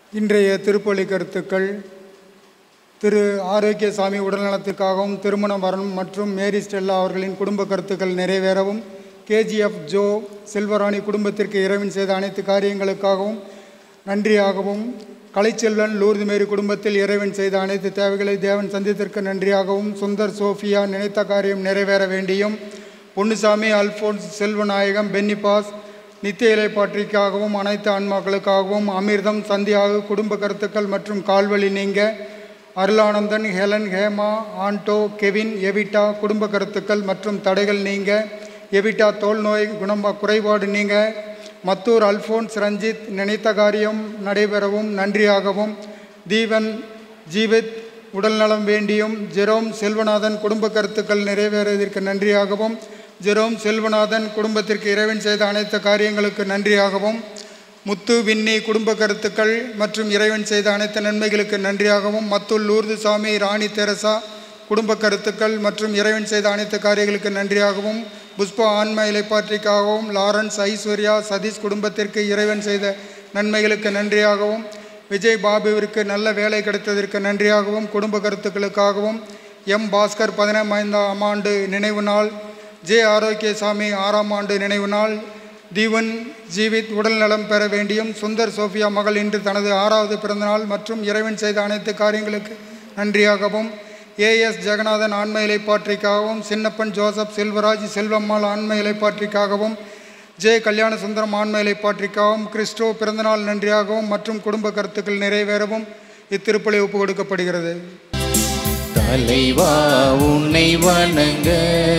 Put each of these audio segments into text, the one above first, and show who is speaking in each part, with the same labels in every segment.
Speaker 1: இன்றைய திருப்பலி கருத்துக்கள் திரு ஆரோக்கியசாமி உடல்நலத்திற்காகவும் திருமண வரன் மற்றும் மேரி ஸ்டெல்லா அவர்களின் குடும்ப கருத்துக்கள் நிறைவேறவும் கேஜிஎஃப் ஜோ செல்வராணி குடும்பத்திற்கு இறைவன் செய்த அனைத்து காரியங்களுக்காகவும் நன்றியாகவும் கலைச்செல்வன் லூர்து மேரி குடும்பத்தில் இறைவன் செய்த அனைத்து தேவைகளை தேவன் சந்தித்திற்கு நன்றியாகவும் சுந்தர் சோஃபியா நினைத்த காரியம் நிறைவேற வேண்டியும் பொன்னுசாமி அல்போன்ஸ் செல்வநாயகம் பென்னிபாஸ் நித்திய இலைப்பாற்றிக்காகவும் அனைத்து ஆன்மாக்களுக்காகவும் அமிர்தம் சந்தியாக குடும்ப கருத்துக்கள் மற்றும் கால்வழி நீங்க Arulanandan Helen Hema Anto Kevin Evita குடும்ப கருத்துக்கள் மற்றும் தடைகள் நீங்க எவிட்டா தோல் நோய் குணம் குறைபாடு நீங்க மத்தூர் அல்போன்ஸ் ரஞ்சித் நினைத்த காரியம் நடைபெறவும் நன்றியாகவும் தீவன் ஜீவித் உடல்நலம் வேண்டியும் ஜெரோம் செல்வநாதன் குடும்ப கருத்துக்கள் நிறைவேறுவதற்கு நன்றியாகவும் ஜெரோம் செல்வநாதன் குடும்பத்திற்கு இறைவன் செய்த அனைத்து காரியங்களுக்கு நன்றியாகவும் முத்து வின்னி குடும்ப கருத்துக்கள் மற்றும் இறைவன் செய்த அனைத்து நன்மைகளுக்கு நன்றியாகவும் மத்துல் லூர்து சாமி ராணி தெரசா குடும்ப கருத்துக்கள் மற்றும் இறைவன் செய்த அனைத்து காரியங்களுக்கு நன்றியாகவும் புஷ்பா ஆன்ம இலைப்பாற்றிக்காகவும் லாரன்ஸ் ஐஸ்வர்யா சதீஷ் குடும்பத்திற்கு இறைவன் செய்த நன்மைகளுக்கு நன்றியாகவும் விஜய் பாபுவிற்கு நல்ல வேலை கிடைத்ததற்கு நன்றியாகவும் குடும்ப கருத்துக்களுக்காகவும் எம் பாஸ்கர் பதினைந்தாம் ஆண்டு நினைவு நாள் ஜே ஆரோக்கியசாமி ஆறாம் ஆண்டு நினைவு நாள் தீவன் ஜீவித் உடல் நலம் பெற வேண்டியும் சுந்தர் சோஃபியா மகள் இன்று தனது ஆறாவது பிறந்தநாள் மற்றும் இறைவன் செய்த அனைத்து காரியங்களுக்கு நன்றியாகவும் ஏஎஸ் ஜெகநாதன் ஆன்ம இலைப்பாற்றிக்காகவும் சின்னப்பன் ஜோசப் செல்வராஜ் செல்வம்மாள் ஆன்ம இலைப்பாற்றிக்காகவும் ஜே கல்யாண சுந்தரம் ஆன்ம இலைப்பாற்றிக்காகவும் கிறிஸ்டோ பிறந்தநாள் நன்றியாகவும் மற்றும் குடும்ப கருத்துக்கள் நிறைவேறவும் இத்திருப்பலி ஒப்பு கொடுக்கப்படுகிறது
Speaker 2: தலைவா உன்னை வணங்க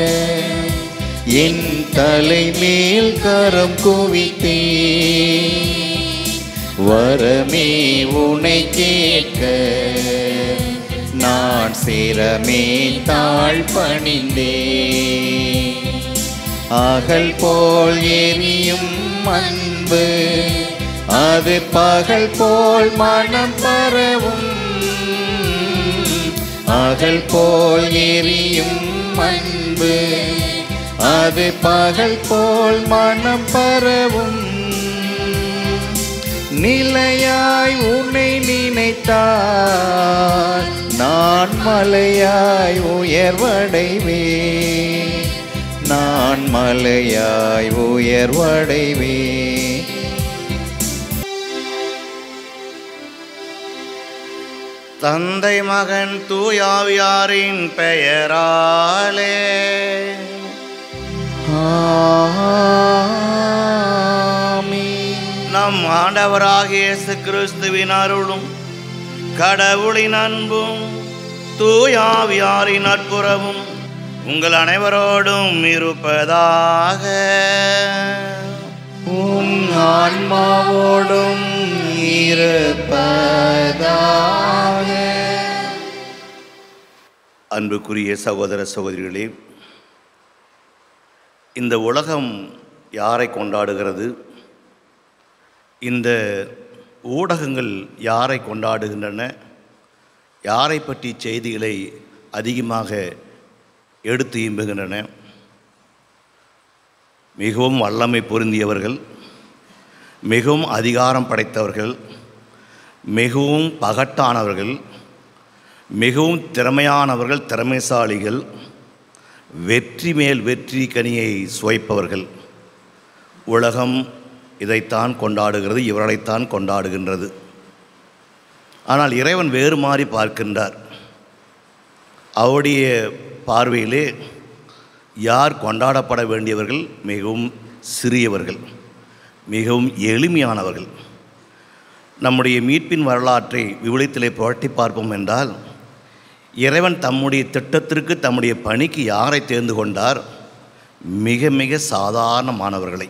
Speaker 2: என் தலை மேல் கரம் குவித்தே வரமே உன்னை கேட்க நான் சிரமே தாழ் பணிந்தே அகல் போல் எரியும் அன்பு அது பகல் போல் மனம் பரவும் அகல் போல் எரியும் அன்பு அது பகல் போல் மனம் பரவும் நிலையாய் உன்னை நினைத்தால் நான் மலையாய் உயர்வடைவே நான் மலையாய் உயர்வடைவே
Speaker 3: தந்தை மகன் தூயாவியாரின் பெயராலே
Speaker 2: ஆமென்.
Speaker 3: நம் ஆண்டவராகிய இயேசு கிறிஸ்துவின் அருளும் கடவுளின் அன்பும் தூயாவியாரின் நட்புறவும் உங்கள் அனைவரோடும் இருப்பதாக
Speaker 2: உம் ஆன்மாவோடும் இருப்பதாக
Speaker 3: அன்புக்குரிய சகோதர சகோதரிகளே இந்த உலகம் யாரை கொண்டாடுகிறது இந்த ஊடகங்கள் யாரை கொண்டாடுகின்றன யாரை பற்றி செய்திகளை அதிகமாக எடுத்து இம்புகின்றன மிகவும் வல்லமை பொருந்தியவர்கள் மிகவும் அதிகாரம் படைத்தவர்கள் மிகவும் பகட்டானவர்கள் மிகவும் திறமையானவர்கள் திறமைசாலிகள் வெற்றி மேல் வெற்றி கனியை சுவைப்பவர்கள் உலகம் இதைத்தான் கொண்டாடுகிறது இவர்களைத்தான் கொண்டாடுகின்றது ஆனால் இறைவன் வேறு மாறி பார்க்கின்றார் அவருடைய பார்வையிலே யார் கொண்டாடப்பட வேண்டியவர்கள் மிகவும் சிறியவர்கள் மிகவும் எளிமையானவர்கள் நம்முடைய மீட்பின் வரலாற்றை விவிலியத்திலே புரட்டி பார்ப்போம் என்றால் இறைவன் தம்முடைய திட்டத்திற்கு தம்முடைய பணிக்கு யாரை தேர்ந்து கொண்டார் மிக மிக சாதாரணமானவர்களை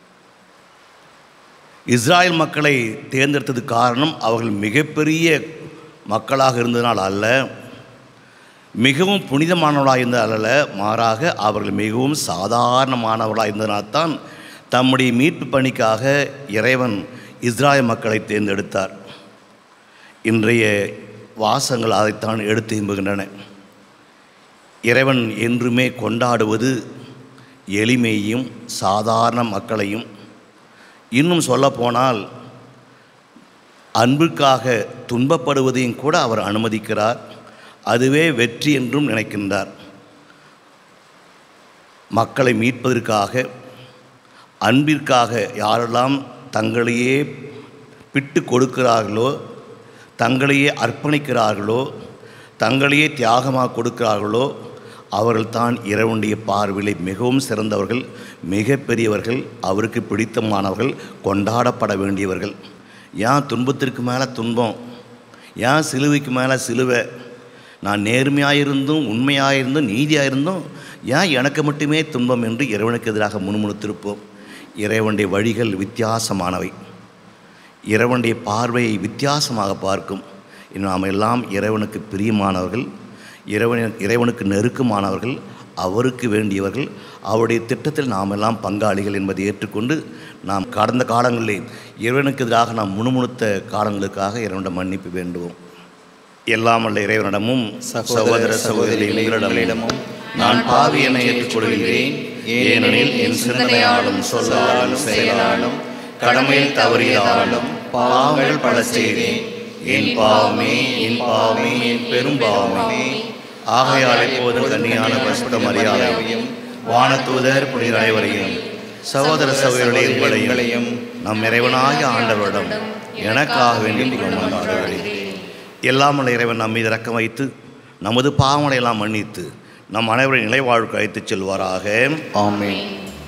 Speaker 3: இஸ்ராயல் மக்களை தேர்ந்தெடுத்தது காரணம் அவர்கள் மிகப்பெரிய மக்களாக இருந்ததனால் அல்ல மிகவும் புனிதமானவர்களாக இருந்ததால் அல்ல மாறாக அவர்கள் மிகவும் சாதாரணமானவர்களாக இருந்ததனால்தான் தம்முடைய மீட்பு பணிக்காக இறைவன் இஸ்ராயல் மக்களை தேர்ந்தெடுத்தார் இன்றைய வாசங்கள் அதைத்தான் எடுத்து இம்புகின்றன இறைவன் என்றுமே கொண்டாடுவது எளிமையையும் சாதாரண மக்களையும் இன்னும் சொல்லப்போனால் அன்பிற்காக துன்பப்படுவதையும் கூட அவர் அனுமதிக்கிறார் அதுவே வெற்றி என்றும் நினைக்கின்றார் மக்களை மீட்பதற்காக அன்பிற்காக யாரெல்லாம் தங்களையே பிட்டு கொடுக்கிறார்களோ தங்களையே அர்ப்பணிக்கிறார்களோ தங்களையே தியாகமாக கொடுக்கிறார்களோ அவர்கள்தான் இறைவனுடைய பார்வையிலே மிகவும் சிறந்தவர்கள் மிகப்பெரியவர்கள் அவருக்கு பிடித்தமானவர்கள் கொண்டாடப்பட வேண்டியவர்கள் ஏன் துன்பத்திற்கு மேலே துன்பம் ஏன் சிலுவைக்கு மேலே சிலுவை நான் நேர்மையாக இருந்தும் உண்மையாக இருந்தும் நீதியாக இருந்தும் ஏன் எனக்கு மட்டுமே துன்பம் என்று இறைவனுக்கு எதிராக முணுமுணுத்திருப்போம் இறைவனுடைய வழிகள் வித்தியாசமானவை இறைவனுடைய பார்வையை வித்தியாசமாக பார்க்கும் நாம் எல்லாம் இறைவனுக்கு பிரியமானவர்கள் இறைவன் இறைவனுக்கு நெருக்கமானவர்கள் அவருக்கு வேண்டியவர்கள் அவருடைய திட்டத்தில் நாம் எல்லாம் பங்காளிகள் என்பதை ஏற்றுக்கொண்டு நாம் கடந்த காலங்களில் இறைவனுக்கு எதிராக நாம் முணுமுணுத்த காலங்களுக்காக இறைவனிடம் மன்னிப்பு வேண்டுவோம் எல்லாம் வல்ல இறைவனிடமும் சகோதர சகோதரிகளிடமும் நான் பாவி என ஏற்றுக்கொள்கிறேன் ஏனெனில் என் சிந்தனையாலும் சொல்லாலும் செயலாலும் கடமையில் தவறியதாலும் பாவங்கள் பல செய்தேன் என் பாவமே என் பாவமே என் பெரும் பாவமே ஆகையால் எப்போதும் கன்னியான பசுத்த மரியாதையும் வானதூதர் புனித அனைவரையும் சகோதர சகோதரர்களே உங்களையும் நம் இறைவனாகிய ஆண்டவரிடம் எனக்காக வேண்டி கொண்டாடுகிறேன் எல்லாம் உள்ள இறைவன் நம் மீது இறக்கம் வைத்து நமது பாவங்களை எல்லாம் மன்னித்து நம் அனைவரின் நிலைவாழ்வுக்கு அழைத்துச் செல்வாராக
Speaker 2: ஆமென்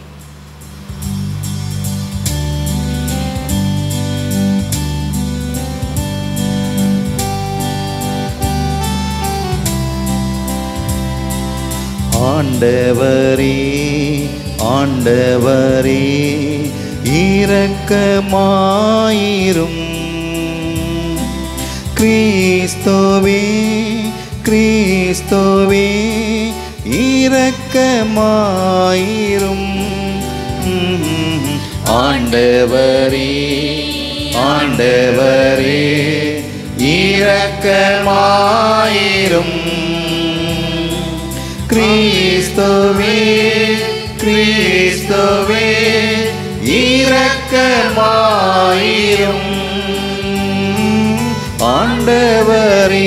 Speaker 2: ஆண்டவரே ஆண்டவரே இரக்கமாயிரும் கிறிஸ்துவே கிறிஸ்துவே இரக்கமாயிரும் ஆண்டவரே ஆண்டவரே இரக்கமாயிரும் கிறிஸ்துவே கிறிஸ்துவே இரக்கமாயிரும் ஆண்டவரே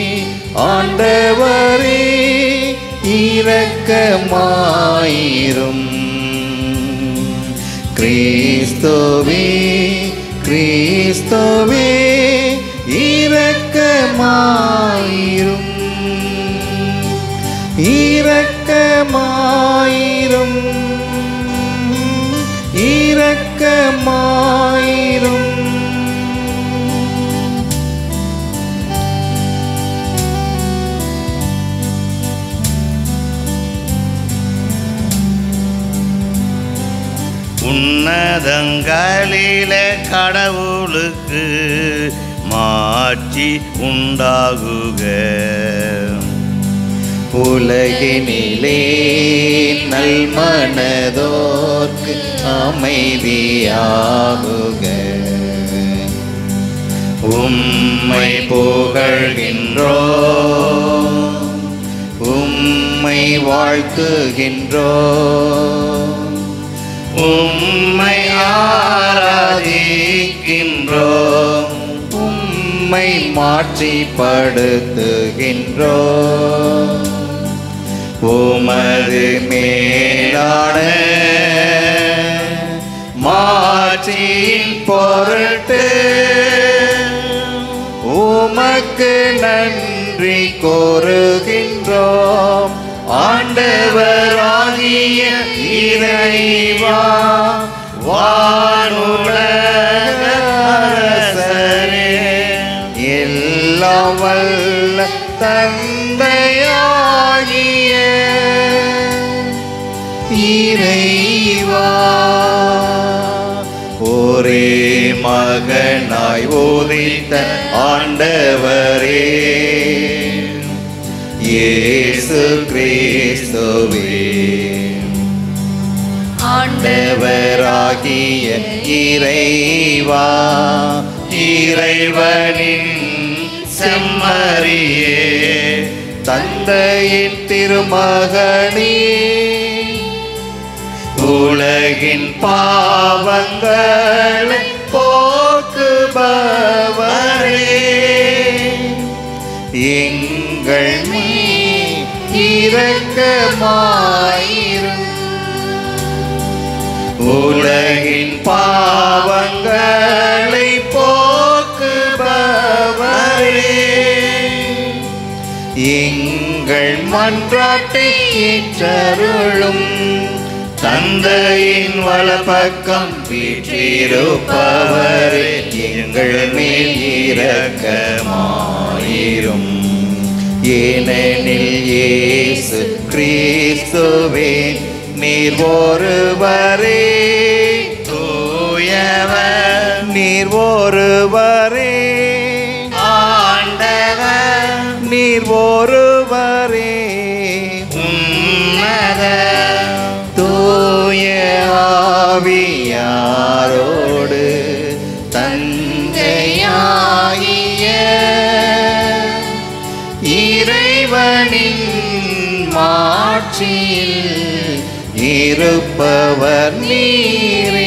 Speaker 2: ஆண்டவரே இரக்கமாயிரும் கிறிஸ்துவே கிறிஸ்துவே இரக்கமாயிரும் இரக்கமாயிரும் இரக்கமாயிரும்
Speaker 3: உன்னதங்களில கடவுளுக்கு மாட்சி உண்டாகுக
Speaker 2: உலகினிலே நல்மனதோர்க்கு அமைதியாகுக உம்மை புகழ்கின்றோ உம்மை வாழ்த்துகின்றோ
Speaker 3: உம்மை ஆராதிக்கின்றோம்
Speaker 2: உம்மை மாற்றிப்படுத்துகின்றோ உமது மேலான மாற்றின் பொருட்டு உமக்கு நன்றி கோருகின்றோம் ஆண்டவராகிய இறைவா வானுலக அரசரே எல்லாம் வல்ல தந்தையாகிய இறைவா ஒரே மகனாய் உதித்த ஆண்டவரே இயேசு கிறிஸ்துவே ஆண்டவராகிய இறைவா இறைவனின் செம்மறியே தந்தையின் திருமகனே உலகின் பாவங்களை போக்குபவரே இரக்கமாயிரும் உலகின் பாவங்களை போக்குபவரே எங்கள் மன்றாட்டை ஏற்றருளும் தந்தையின் வலப்பக்கம் வீற்றிருப்பவரே எங்கள் மேல் இரக்கமாயிரும் ஏனெனில் இயேசு கிறிஸ்துவே நீர் ஒருவரே தூயவர் நீர் ஒருவரே ஆண்டவர் நீர் ஒருவரே உன்னத தூய ஆவியாரோடு தந்தையாகிய இறைவனின் மாட்சியில் இருப்பவர் நீரே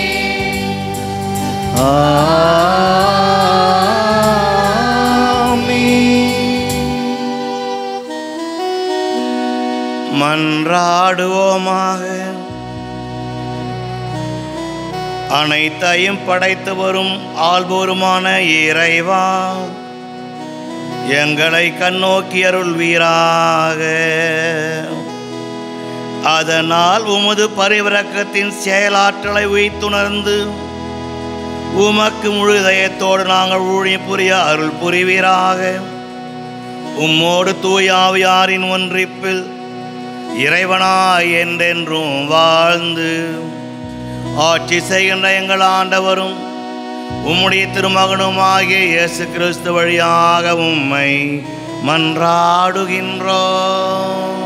Speaker 2: ஆமென்.
Speaker 3: மன்றாடுவோமாக அனைத்தையும் படைத்து வரும் ஆள்போருமான இறைவா எங்களை கண்ணோக்கி அருள்வீராக அதனால் உமது பரிவிரக்கத்தின் செயலாற்றலை உய்த்துணர்ந்து உமக்கு முழு இதயத்தோடு நாங்கள் ஊழிய புரிய அருள் புரிவீராக உம்மோடு தூயாவியாரின் ஒன்றிப்பில் இறைவனாய் என்றென்றும் வாழ்ந்து ஆட்சி செய்கின்ற எங்கள் ஆண்டவரும் உம்முடைய திருமகனுமாகிய இயேசு கிறிஸ்து வழியாக உம்மை மன்றாடுகின்றோம்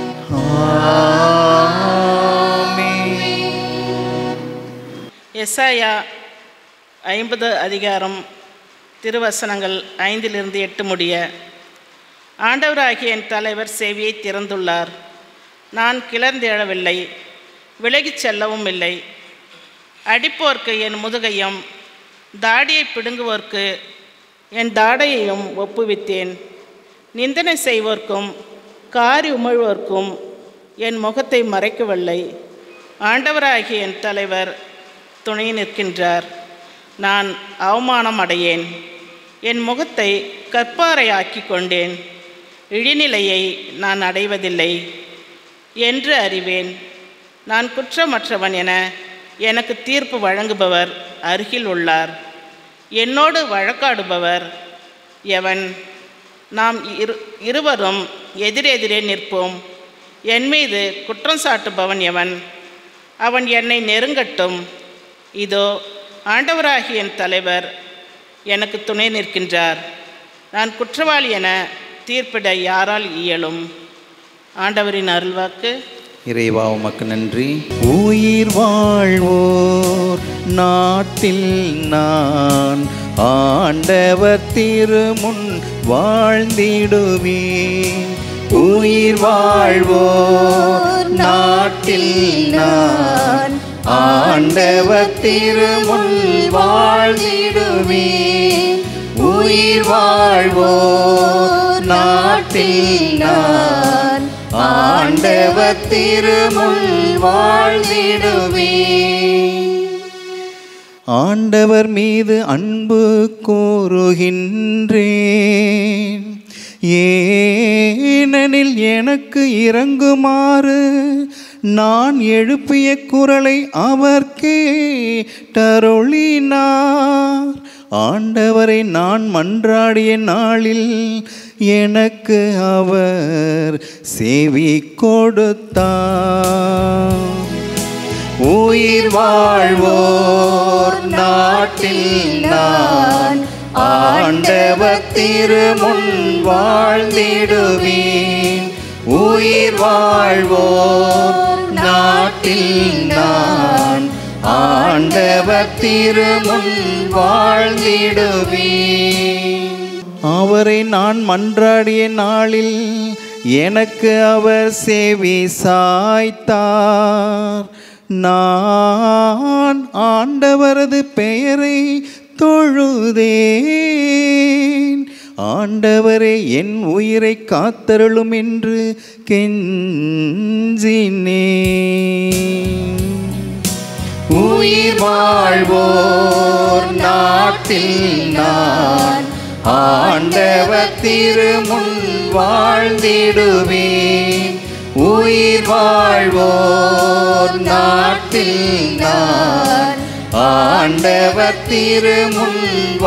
Speaker 4: எஸ்ஐயா ஐம்பது அதிகாரம் திருவசனங்கள் ஐந்திலிருந்து எட்டு முடிய ஆண்டவராகிய என் தலைவர் செவியை திறந்துள்ளார் நான் கிளர்ந்தெழவில்லை விலகிச் செல்லவும் இல்லை அடிப்போர்க்கு என் முதுகையும் தாடியை பிடுங்குவோர்க்கு என் தாடையையும் ஒப்புவித்தேன் நிந்தனை செய்வோர்க்கும் காரி உமிழ்வோர்க்கும் என் முகத்தை மறைக்கவில்லை ஆண்டவராகிய என் தலைவர் துணை நிற்கின்றார் நான் அவமானம் அடையேன் என் முகத்தை கற்பாறையாக்கி கொண்டேன் இழிநிலையை நான் அடைவதில்லை என்று அறிவேன் நான் குற்றமற்றவன் என எனக்கு தீர்ப்பு வழங்குபவர் அருகில் உள்ளார் என்னோடு வழக்காடுபவர் எவன் நாம் இரு இருவரும் எதிரெதிரே நிற்போம் என் மீது குற்றம் சாட்டுபவன் எவன் அவன் என்னை நெருங்கட்டும் இதோ ஆண்டவராகிய என் தலைவர் எனக்கு துணை நிற்கின்றார் நான் குற்றவாளி என தீர்ப்பிட யாரால் இயலும் ஆண்டவரின் அருள்வாக்கு
Speaker 2: இறைவா உமக்கு நன்றி உயிர் வாழ்வோர் நாட்டில் நான் ஆண்டவர் திருமுன் வாழ்ந்திடுவேன் உயிர் வாழ்வோர் நாட்டில் நான் ஆண்டவர் திருமுன் வாழ்ந்திடுவேன் உயிர் வாழ்வோர் நாட்டில் நான் ஆண்டவர் திருமுன் வாழ்ந்திடுவேன் ஆண்டவர் மீது அன்பு கூறுகின்றேன் ஏனெனில் எனக்கு இறங்குமாறு நான் எழுப்பிய குரலை அவர் கேட்டருளினார் ஆண்டவரை நான் மன்றாடிய நாளில் எனக்கு அவர் செவி கொடுத்தார் உயிர் வாழ்வோர் நாட்டில் நான் ஆண்டவர் திருமுன் வாழ்ந்திடுவேன் உயிர் வாழ்வோர் நாட்டில் நான் ஆண்டவர் திருமுன் வாழ்ந்திடுவேன் அவரை நான் மன்றாடிய நாளில் எனக்கு அவர் செவி சாய்த்தார் நான் ஆண்டவரது பெயரை தொழுதேன் ஆண்டவரே என் உயிரை காத்தருளும் என்று கெஞ்சினேன் உயிர் வாழ்வோர் நாட்டில் நான் ஆண்டவர் திருமுன் வாழ்ந்திடுவேன் உயிர் வாழ்வோர் நாட்டில் நான் ஆண்டவர் திருமுன்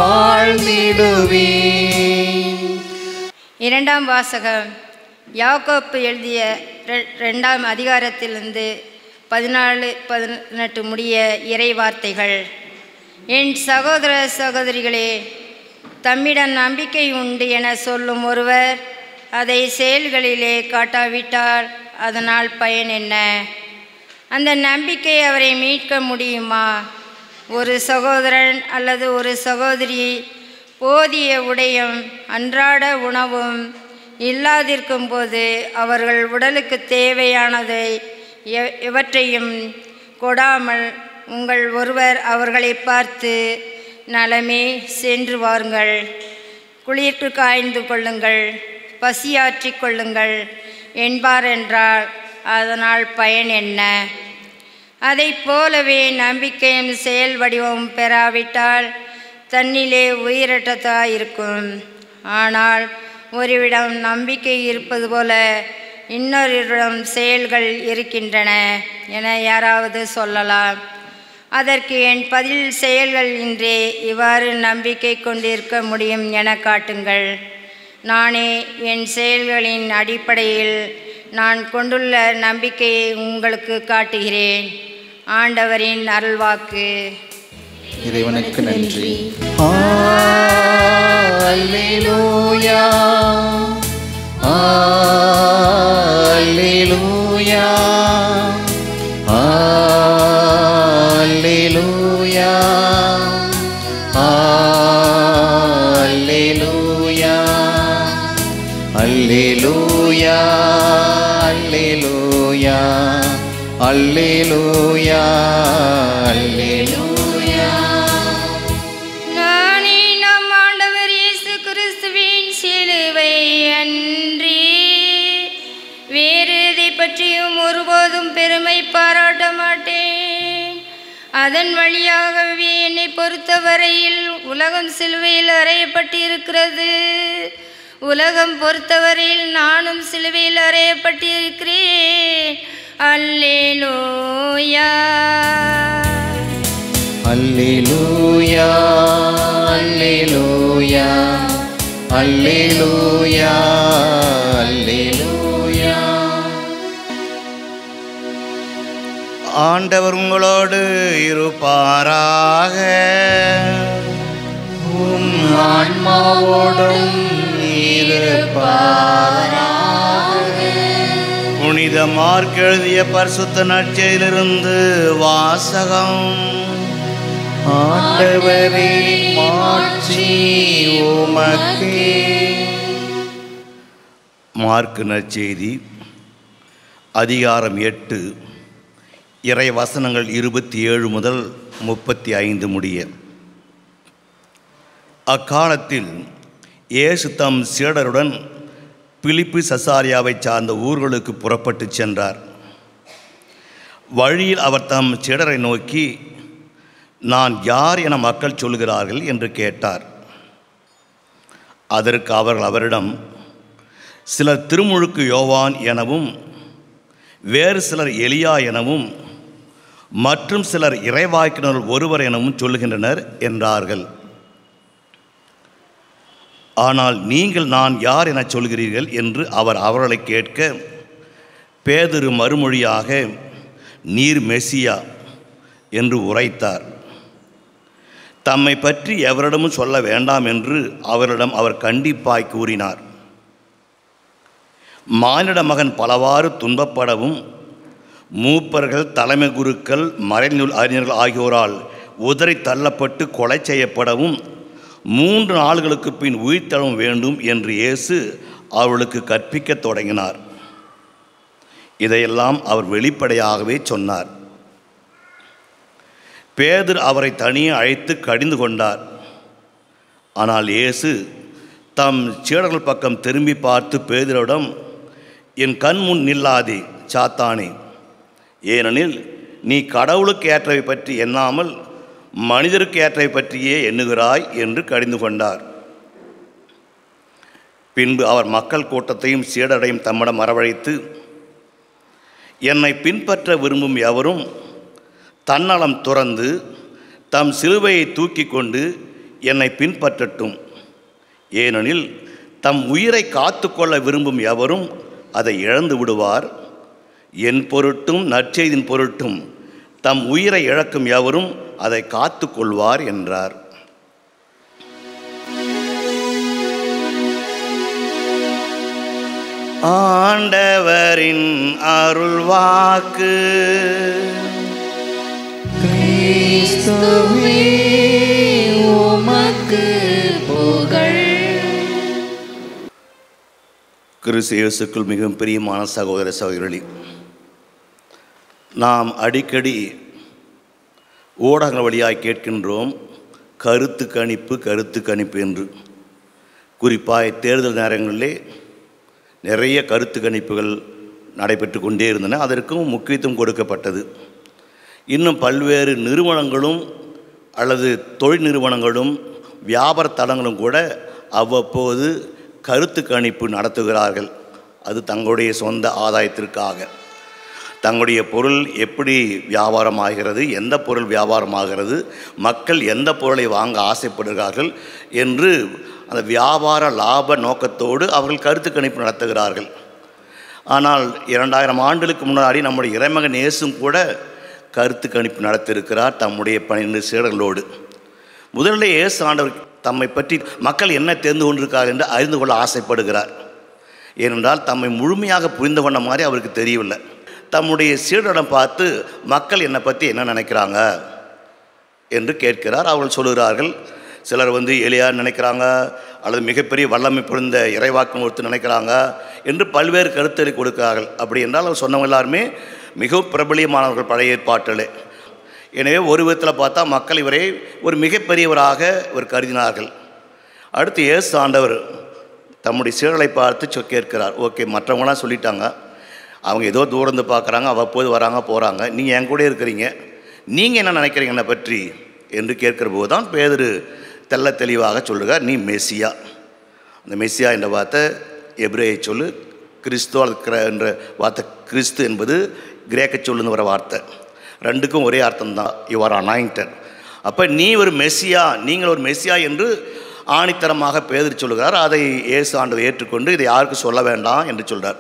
Speaker 2: வாழ்ந்திடுவேன்
Speaker 5: இரண்டாம் வாசகம் யாக்கோப்பு எழுதிய ரெ- ரெண்டாம் அதிகாரத்திலிருந்து பதினாலு பதினெட்டு முடிய இறை வார்த்தைகள் என் சகோதர சகோதரிகளே தம்மிடம் நம்பிக்கை உண்டு என சொல்லும் ஒருவர் அதை செயல்களிலே காட்டாவிட்டால் அதனால் பயன் என்ன அந்த நம்பிக்கை அவரை மீட்க முடியுமா ஒரு சகோதரன் அல்லது ஒரு சகோதரி போதிய உடையும் அன்றாட உணவும் இல்லாதிருக்கும் போது அவர்கள் உடலுக்கு தேவையானதை எ- எவற்றையும் கொடாமல் உங்கள் ஒருவர் அவர்களை பார்த்து நலமே சென்று வாருங்கள் குளிர்க்கு காய்ந்து கொள்ளுங்கள் பசியாற்றிக் கொள்ளுங்கள் என்பார் என்றால் அதனால் பயன் என்ன அதைப் போலவே நம்பிக்கையும் செயல் வடிவம் பெறாவிட்டால் தன்னிலே உயிரற்றதாக இருக்கும் ஆனால் ஒருவிடம் நம்பிக்கை இருப்பது போல இன்னொருவிடம் செயல்கள் இருக்கின்றன என யாராவது சொல்லலாம் அதற்கு என் பதில் செயல்கள் இன்றே இவ்வாறு நம்பிக்கை கொண்டிருக்க முடியும் என காட்டுங்கள் நானே என் செயல்களின் அடிப்படையில் நான் கொண்டுள்ள நம்பிக்கையை உங்களுக்கு காட்டுகிறேன் ஆண்டவரின் அருள்வாக்கு
Speaker 2: இறைவனுக்கு நன்றி அல்லேலூயா அல்லேலூயா அல்லேலூயா அல்லேலூயா அல்லேலூயா அல்லேலூயா அல்லேலூயா அல்லேலூயா
Speaker 5: நானே நம் ஆண்டவர் இயேசு கிறிஸ்துவின் சிலுவை அன்றி வேறு எதை பற்றியும் ஒருபோதும் பெருமை பாராட்ட மாட்டேன் அதன் வழியாகவே என்னை பொறுத்தவரையில் உலகம் சிலுவையில் அறையப்பட்டிருக்கிறது உலகம் பொறுத்தவரையில் நானும் சிலுவையில் அறையப்பட்டிருக்கிறேன் அல்லேலூயா
Speaker 2: அல்லேலூயா அல்லேலூயா அல்லேலூயா அல்லேலூயா
Speaker 3: ஆண்டவர் உங்களோடு இருப்பாராக
Speaker 2: உம் ஆன்மாவோடும்
Speaker 3: புனித மார்க் எழுதிய பரிசுத்த நற்செய்திலிருந்து வாசகம்
Speaker 2: ஆண்டவரே மாட்சி உமக்கே
Speaker 3: மார்க் நற்செய்தி அதிகாரம் எட்டு இறை வசனங்கள் இருபத்தி ஏழு முதல் முப்பத்தி ஐந்து முடிய அக்காலத்தில் இயேசு தம் சீடருடன் பிலிப்பு சசாரியாவைச் சார்ந்த ஊர்களுக்கு புறப்பட்டுச் சென்றார் வழியில் அவர் தம் சீடரை நோக்கி நான் யார் என மக்கள் சொல்கிறார்கள் என்று கேட்டார் அதற்கு அவர்கள் அவரிடம் சிலர் திருமுழுக்கு யோவான் எனவும் வேறு சிலர் எலியா எனவும் மற்றும் சிலர் இறைவாக்கினர் ஒருவர் எனவும் சொல்லுகின்றனர் என்றார்கள் ஆனால் நீங்கள் நான் யார் என சொல்கிறீர்கள் என்று அவர் அவர்களை கேட்க பேதுரு மறுமொழியாக நீர் மெசியா என்று உரைத்தார் தம்மை பற்றி எவரிடமும் சொல்ல வேண்டாம் என்று அவரிடம் அவர் கண்டிப்பாய் கூறினார் மானிட மகன் பலவாறு துன்பப்படவும் மூப்பர்கள் தலைமை குருக்கள் மறைநூல் அறிஞர்கள் ஆகியோரால் உதறி தள்ளப்பட்டு கொலை செய்யப்படவும் மூன்று நாள்களுக்கு பின் உயிர்த்தெழவும் வேண்டும் என்று இயேசு அவர்களுக்கு கற்பிக்கத் தொடங்கினார் இதையெல்லாம் அவர் வெளிப்படையாகவே சொன்னார் பேதர் அவரை தனியே அழைத்து கடிந்து கொண்டார் ஆனால் இயேசு தம் சீடர்கள் பக்கம் திரும்பி பார்த்து பேதரிடம் என் கண் முன் நில்லாதே சாத்தானே ஏனெனில் நீ கடவுளுக்கு ஏற்றவை பற்றி எண்ணாமல் மனிதருக்கு ஏற்றவை பற்றியே எண்ணுகிறாய் என்று கடிந்து கொண்டார் பின்பு அவர் மக்கள் கூட்டத்தையும் சீடரையும் தம்மிடம் வரவழைத்து என்னை பின்பற்ற விரும்பும் எவரும் தன்னலம் துறந்து தம் சிலுவையை தூக்கி கொண்டு என்னை பின்பற்றட்டும் ஏனெனில் தம் உயிரை காத்துக்கொள்ள விரும்பும் எவரும் அதை இழந்து விடுவார் என் பொருட்டும் நற்செய்தின் பொருட்டும் தம் உயிரை இழக்கும் எவரும் அதை காத்துக்கொள்வார் என்றார் ஆண்டவரின் அருள்வாக்கு
Speaker 2: கிறிஸ்துவே உமக்கு புகழ்
Speaker 3: கிறிஸ்து இயேசுக்குள் மிகவும் பிரியமான சகோதர சகோதரி நாம் அடிக்கடி ஊடகங்கள் வழியாக கேட்கின்றோம் கருத்து கணிப்பு கருத்து கணிப்பு என்று குறிப்பாக தேர்தல் நேரங்களிலே நிறைய கருத்து கணிப்புகள் நடைபெற்று கொண்டே இருந்தன அதற்கும் முக்கியத்துவம் கொடுக்கப்பட்டது இன்னும் பல்வேறு நிறுவனங்களும் அல்லது தொழில் நிறுவனங்களும் வியாபார தளங்களும் கூட அவ்வப்போது கருத்து கணிப்பு நடத்துகிறார்கள் அது தங்களுடைய சொந்த ஆதாயத்திற்காக தங்களுடைய பொருள் எப்படி வியாபாரமாகிறது எந்த பொருள் வியாபாரமாகிறது மக்கள் எந்த பொருளை வாங்க ஆசைப்படுகிறார்கள் என்று அந்த வியாபார லாப நோக்கத்தோடு அவர்கள் கருத்து கணிப்பு நடத்துகிறார்கள் ஆனால் இரண்டாயிரம் ஆண்டுகளுக்கு முன்னாடி நம்முடைய இறைமகன் இயேசும் கூட கருத்து கணிப்பு நடத்தியிருக்கிறார் தம்முடைய பன்னிரண்டு சீடர்களோடு முதலில் இயேசு ஆண்டவர் தம்மை பற்றி மக்கள் என்ன தெரிந்து கொண்டிருக்கார்கள் என்று அறிந்து கொள்ள ஆசைப்படுகிறார் ஏனென்றால் தம்மை முழுமையாக புரிந்து கொண்ட மாதிரி அவருக்கு தெரியவில்லை தம்முடைய சீடரிடம் பார்த்து மக்கள் என்னை பற்றி என்ன நினைக்கிறாங்க என்று கேட்கிறார் அவர்கள் சொல்லுகிறார்கள் சிலர் வந்து எளியார் நினைக்கிறாங்க அல்லது மிகப்பெரிய வல்லமை பொருந்த இறைவாக்கம் ஒருத்தர் நினைக்கிறாங்க என்று பல்வேறு கருத்துரை கொடுக்கிறார்கள் அப்படி என்றால் அவர் சொன்னவங்க எல்லாருமே மிகவும் பிரபலியமானவர்கள் பழைய ஏற்பாட்டிலே எனவே ஒரு விதத்தில் பார்த்தா மக்கள் இவரை ஒரு மிகப்பெரியவராக இவர் கருதினார்கள் அடுத்து இயேசு ஆண்டவர் தம்முடைய சீடலை பார்த்து சொ கேட்கிறார் ஓகே மற்றவங்களாம் சொல்லிட்டாங்க அவங்க ஏதோ தூரந்து பார்க்குறாங்க அவ்வப்போது வராங்க போகிறாங்க நீங்கள் என் கூட இருக்கிறீங்க நீங்கள் என்ன நினைக்கிறீங்க என்னை பற்றி என்று கேட்கிற போது தான் பேதரு தெள்ள தெளிவாக சொல்லுகிறார் நீ மெஸ்ஸியா அந்த மெஸ்ஸியா என்ற வார்த்தை எப்ரேய சொல்லு கிறிஸ்து அல்லது கிர- என்ற வார்த்தை கிறிஸ்து என்பது கிரேக்க சொல்லுன்னு வர வார்த்தை ரெண்டுக்கும் ஒரே அர்த்தம் தான் யுவர் அனாயிண்டட் அப்போ நீ ஒரு மெஸ்ஸியா நீங்கள் ஒரு மெஸ்ஸியா என்று ஆணித்தரமாக பேதர் சொல்லுகிறார் அதை இயேசு ஆண்டவர் ஏற்றுக்கொண்டு இதை யாருக்கும் சொல்ல வேண்டாம் என்று சொல்றார்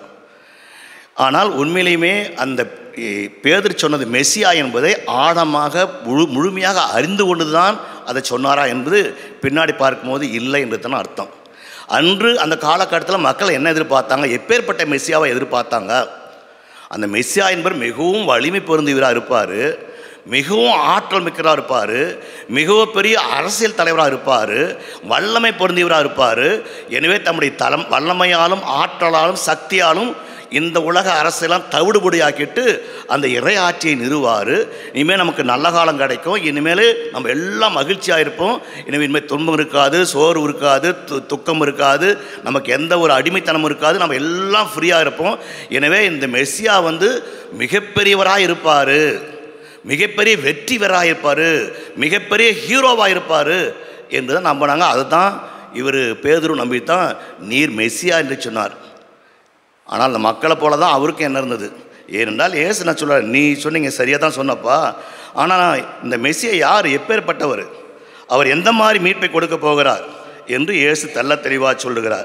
Speaker 3: ஆனால் உண்மையிலேயுமே அந்த எ, பேதர் சொன்னது மெஸ்ஸியா என்பதை ஆழமாக முழு முழுமையாக அறிந்து கொண்டு தான் அதை சொன்னாரா என்பது பின்னாடி பார்க்கும்போது இல்லை என்று தான் அர்த்தம் அன்று அந்த காலகட்டத்தில் மக்கள் என்ன எதிர்பார்த்தாங்க எப்பேற்பட்ட மெஸ்ஸியாவை எதிர்பார்த்தாங்க அந்த மெஸ்ஸியா என்பவர் மிகவும் வலிமை பொருந்தியவராக இருப்பார் மிகவும் ஆற்றல் மிக்கராக இருப்பார் மிகவும் பெரிய அரசியல் தலைவராக இருப்பார் வல்லமை பொருந்தியவராக இருப்பார் எனவே தம்முடைய தலம் வல்லமையாலும் ஆற்றலாலும் சக்தியாலும் இந்த உலக அரசெல்லாம் தவிடுபடியாக்கிட்டு அந்த இறை ஆட்சியை நிறுவார் இனிமேல் நமக்கு நல்ல காலம் கிடைக்கும் இனிமேல் நம்ம எல்லாம் மகிழ்ச்சியாக இருப்போம் எனவே இனிமேல் துன்பம் இருக்காது சோர்வு இருக்காது து- துக்கம் இருக்காது நமக்கு எந்த ஒரு அடிமைத்தனம் இருக்காது நம்ம எல்லாம் ஃப்ரீயாக இருப்போம் எனவே இந்த மெஸ்ஸியா வந்து மிகப்பெரியவராக இருப்பார் மிகப்பெரிய வெற்றி வீரராக இருப்பார் மிகப்பெரிய ஹீரோவாக இருப்பார் என்று தான் நம்பினாங்க அதுதான் இவர் பேதுரு நம்பித்தான் நீர் மெஸ்ஸியா என்று சொன்னார் ஆனால் அந்த மக்களை போல தான் அவருக்கும் என்ன இருந்தது ஏனென்றால் ஏசு நான் சொல்ல நீ சொன்னீங்க சரியாக தான் சொன்னப்பா ஆனால் இந்த மெஸ்ஸியை யார் எப்பேற்பட்டவர் அவர் எந்த மாதிரி மீட்பை கொடுக்க போகிறார் என்று இயேசு தெள்ள தெளிவாக சொல்லுகிறார்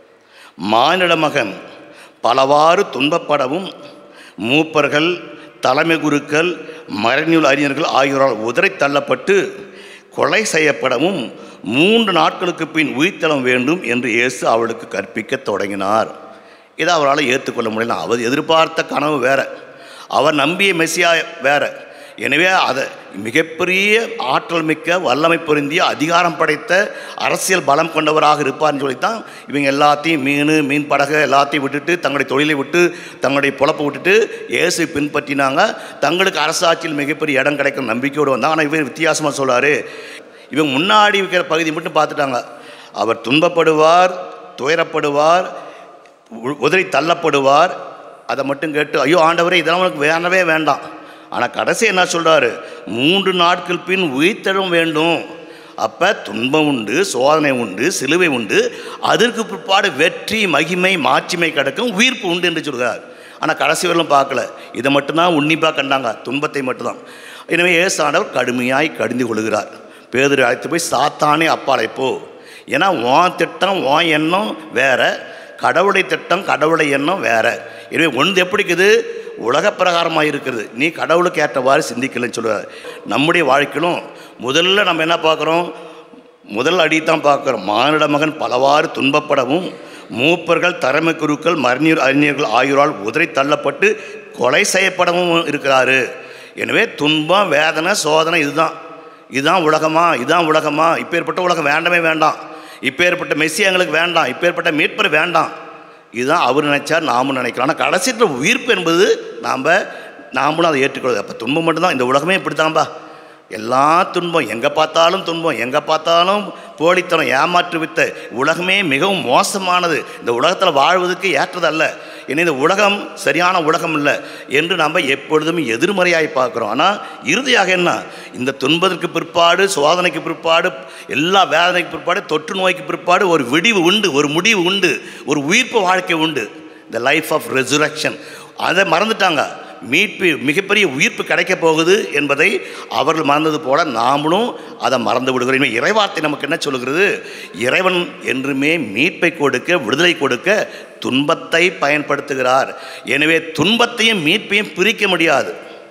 Speaker 3: மானிட மகன் பலவாறு துன்பப்படவும் மூப்பர்கள் தலைமை குருக்கள் மறைநூல் அறிஞர்கள் ஆகியோரால் உதறி தள்ளப்பட்டு கொலை செய்யப்படவும் மூன்று நாட்களுக்கு பின் உயிர்த்தளம் வேண்டும் என்று இயேசு அவளுக்கு கற்பிக்க தொடங்கினார் இதை அவரால் ஏற்றுக்கொள்ள முடியல அவர் எதிர்பார்த்த கனவு வேற அவர் நம்பிய மெஸ்ஸியா வேற எனவே அதை மிகப்பெரிய ஆற்றல் மிக்க வல்லமை பொருந்திய அதிகாரம் படைத்த அரசியல் பலம் கொண்டவராக இருப்பார்னு சொல்லித்தான் இவங்க எல்லாத்தையும் மீன் மீன் படகு எல்லாத்தையும் விட்டுட்டு தங்களுடைய தொழிலை விட்டு தங்களுடைய பொழப்பை விட்டுட்டு இயேசு பின்பற்றினாங்க தங்களுக்கு அரசாட்சியில் மிகப்பெரிய இடம் கிடைக்கும் நம்பிக்கையோடு வந்தாங்க ஆனால் இவர் வித்தியாசமாக சொல்றாரு இவங்க முன்னாடி இருக்கிற பகுதி மட்டும் பார்த்துட்டாங்க அவர் துன்பப்படுவார் துயரப்படுவார் உ- உதறி தள்ளப்படுவார் அதை மட்டும் கேட்டு ஐயோ ஆண்டவரே இதெல்லாம் உனக்கு வேண்டவே வேண்டாம் ஆனால் கடைசி என்ன சொல்கிறாரு மூன்று நாட்கள் பின் உயிர்த்தெழும் வேண்டும் அப்போ துன்பம் உண்டு சோதனை உண்டு சிலுவை உண்டு அதற்கு பிற்பாடு வெற்றி மகிமை மாட்சிமை கிடைக்கும் உயிர்ப்பு உண்டு என்று சொல்கிறார் ஆனால் கடைசி வரலும் பார்க்கல இதை மட்டும்தான் உன்னிப்பாக கண்டாங்க துன்பத்தை மட்டும்தான் எனவே இயேசு ஆண்டவர் கடுமையாய் கடிந்து கொள்கிறார் பேதரை அழைத்து போய் சாத்தானே அப்பாலை போ ஏன்னா உன் திட்டம் உன் எண்ணம் வேற கடவுளை திட்டம் கடவுளை எண்ணம் வேற எனவே ஒன்று எப்படி இருக்குது உலக பிரகாரமாக இருக்கிறது நீ கடவுளுக்கு ஏற்றவாறு சிந்திக்கலன்னு சொல்லுவார் நம்முடைய வாழ்க்கையிலும் முதல்ல நம்ம என்ன பார்க்குறோம் முதல் அடித்தான் பார்க்குறோம் மானிட மகன் பலவாறு துன்பப்படவும் மூப்பர்கள் தலைமை குருக்கள் மறிஞர் அறிஞர்கள் ஆகியோரால் உதறி தள்ளப்பட்டு கொலை செய்யப்படவும் இருக்கிறாரு எனவே துன்பம் வேதனை சோதனை இதுதான் இதுதான் உலகமா இதுதான் உலகமா இப்பேற்பட்ட உலகம் வேண்டவே வேண்டாம் இப்பேற்பட்ட மெஸ்ஸி எங்களுக்கு வேண்டாம் இப்பேற்பட்ட மீட்பர் வேண்டாம் இதுதான் அவர் நினைச்சார் நாமும் நினைக்கிறோம் ஆனால் கடைசியில் உயிர்ப்பு என்பது நாம் நாமளும் அதை ஏற்றுக்கொள்வது அப்போ துன்பம் மட்டும்தான் இந்த உலகமே இப்படி தான்பா எல்லா துன்பம் எங்கே பார்த்தாலும் துன்பம் எங்கே பார்த்தாலும் போலித்தனம் ஏமாற்று வித்த உலகமே மிகவும் மோசமானது இந்த உலகத்தில் வாழ்வதற்கு ஏற்றதல்ல இனி இந்த உலகம் சரியான உலகம் இல்லை என்று நம்ம எப்பொழுதும் எதிர்மறையாய் பார்க்குறோம் ஆனால் இறுதியாக என்ன இந்த துன்பத்திற்கு பிற்பாடு சோதனைக்கு பிற்பாடு எல்லா வேதனைக்கு பிற்பாடு தொற்று நோய்க்கு பிற்பாடு ஒரு விடிவு உண்டு ஒரு முடிவு உண்டு ஒரு உயிர்ப்பு வாழ்க்கை உண்டு த லைஃப் ஆஃப் ரெசுரக்ஷன் அதை மறந்துட்டாங்க மீட்பு மிகப்பெரிய உயிர்ப்பு கிடைக்க போகுது என்பதை அவர்கள் மறந்தது போல நாமளும் அதை மறந்து விடுகிறோம் இனிமே இறைவார்த்தை நமக்கு என்ன சொல்லுகிறது இறைவன் என்றுமே மீட்பை கொடுக்க விடுதலை கொடுக்க துன்பத்தை பயன்படுத்துகிறார் எனவே துன்பத்தையும் மீட்பையும் பிரிக்க முடியாது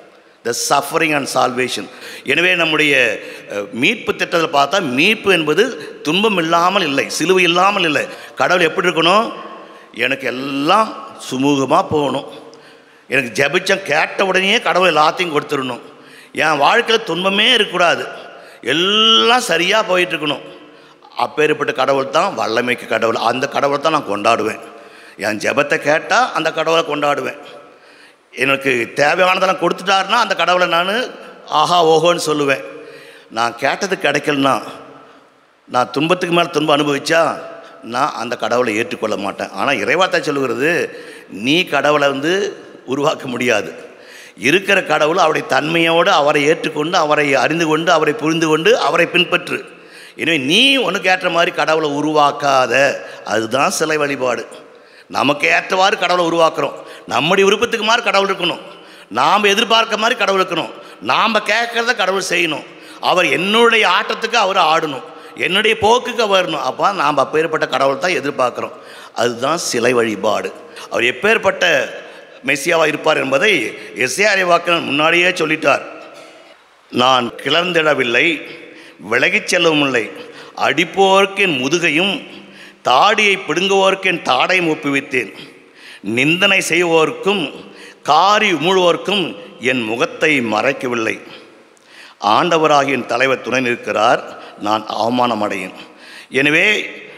Speaker 3: த சஃபரிங் அண்ட் சால்வேஷன் எனவே நம்முடைய அஹ், மீட்பு திட்டத்தில் பார்த்தா மீட்பு என்பது துன்பம் இல்லாமல் இல்லை சிலுவை இல்லாமல் இல்லை கடவுள் எப்படி இருக்கணும் எனக்கு எல்லாம் சுமூகமாக போகணும் எனக்கு ஜெபிச்சம் கேட்ட உடனே கடவுள் எல்லாத்தையும் கொடுத்துடணும் என் வாழ்க்கையில் துன்பமே இருக்கக்கூடாது எல்லாம் சரியாக போயிட்டுருக்கணும் அப்பேற்பட்ட கடவுள் தான் வல்லமைக்கு கடவுள் அந்த கடவுளை தான் நான் கொண்டாடுவேன் என் ஜெபத்தை கேட்டால் அந்த கடவுளை கொண்டாடுவேன் எனக்கு தேவையானதெல்லாம் கொடுத்துட்டாருன்னா அந்த கடவுளை நான் ஆஹா ஓஹோன்னு சொல்லுவேன் நான் கேட்டது கிடைக்கலனா நான் துன்பத்துக்கு மேலே துன்பம் அனுபவிச்சா நான் அந்த கடவுளை ஏற்றுக்கொள்ள மாட்டேன் ஆனால் இறைவார்த்தை சொல்லுகிறது நீ கடவுளை வந்து உருவாக்க முடியாது இருக்கிற கடவுள் அவருடைய தன்மையோடு அவரை ஏற்றுக்கொண்டு அவரை அறிந்து கொண்டு அவரை புரிந்து கொண்டு அவரை பின்பற்று எனவே நீ உனக்கு ஏற்ற மாதிரி கடவுளை உருவாக்காத அதுதான் சிலை வழிபாடு நமக்கு ஏற்றவாறு கடவுளை உருவாக்குறோம் நம்முடைய விருப்பத்துக்கு மாதிரி கடவுள் இருக்கணும் நாம் எதிர்பார்க்க மாதிரி கடவுள் இருக்கணும் நாம் கேட்குறத கடவுள் செய்யணும் அவர் என்னுடைய ஆட்டத்துக்கு அவர் ஆடணும் என்னுடைய போக்குக்கு அவர் வரணும் அப்போ நாம் அப்பேற்பட்ட கடவுள் தான் எதிர்பார்க்குறோம் அதுதான் சிலை வழிபாடு அவர் எப்பேற்பட்ட மெஸ்ஸியாவாக இருப்பார் என்பதை எஸ்ஏஆரை வாக்கன் முன்னாடியே சொல்லிட்டார் நான் கிளர்ந்திடவில்லை விலகிச் செல்லவும் இல்லை அடிப்போர்க்கு என் முதுகையும் தாடியை பிடுங்குவோர்க்கு என் தாடையும் ஒப்புவித்தேன் நிந்தனை செய்வோர்க்கும் காரி உமிழ்வோர்க்கும் என் முகத்தை மறைக்கவில்லை ஆண்டவராகிய என் தலைவர் துணை நிற்கிறார் நான் அவமானம் அடையேன் எனவே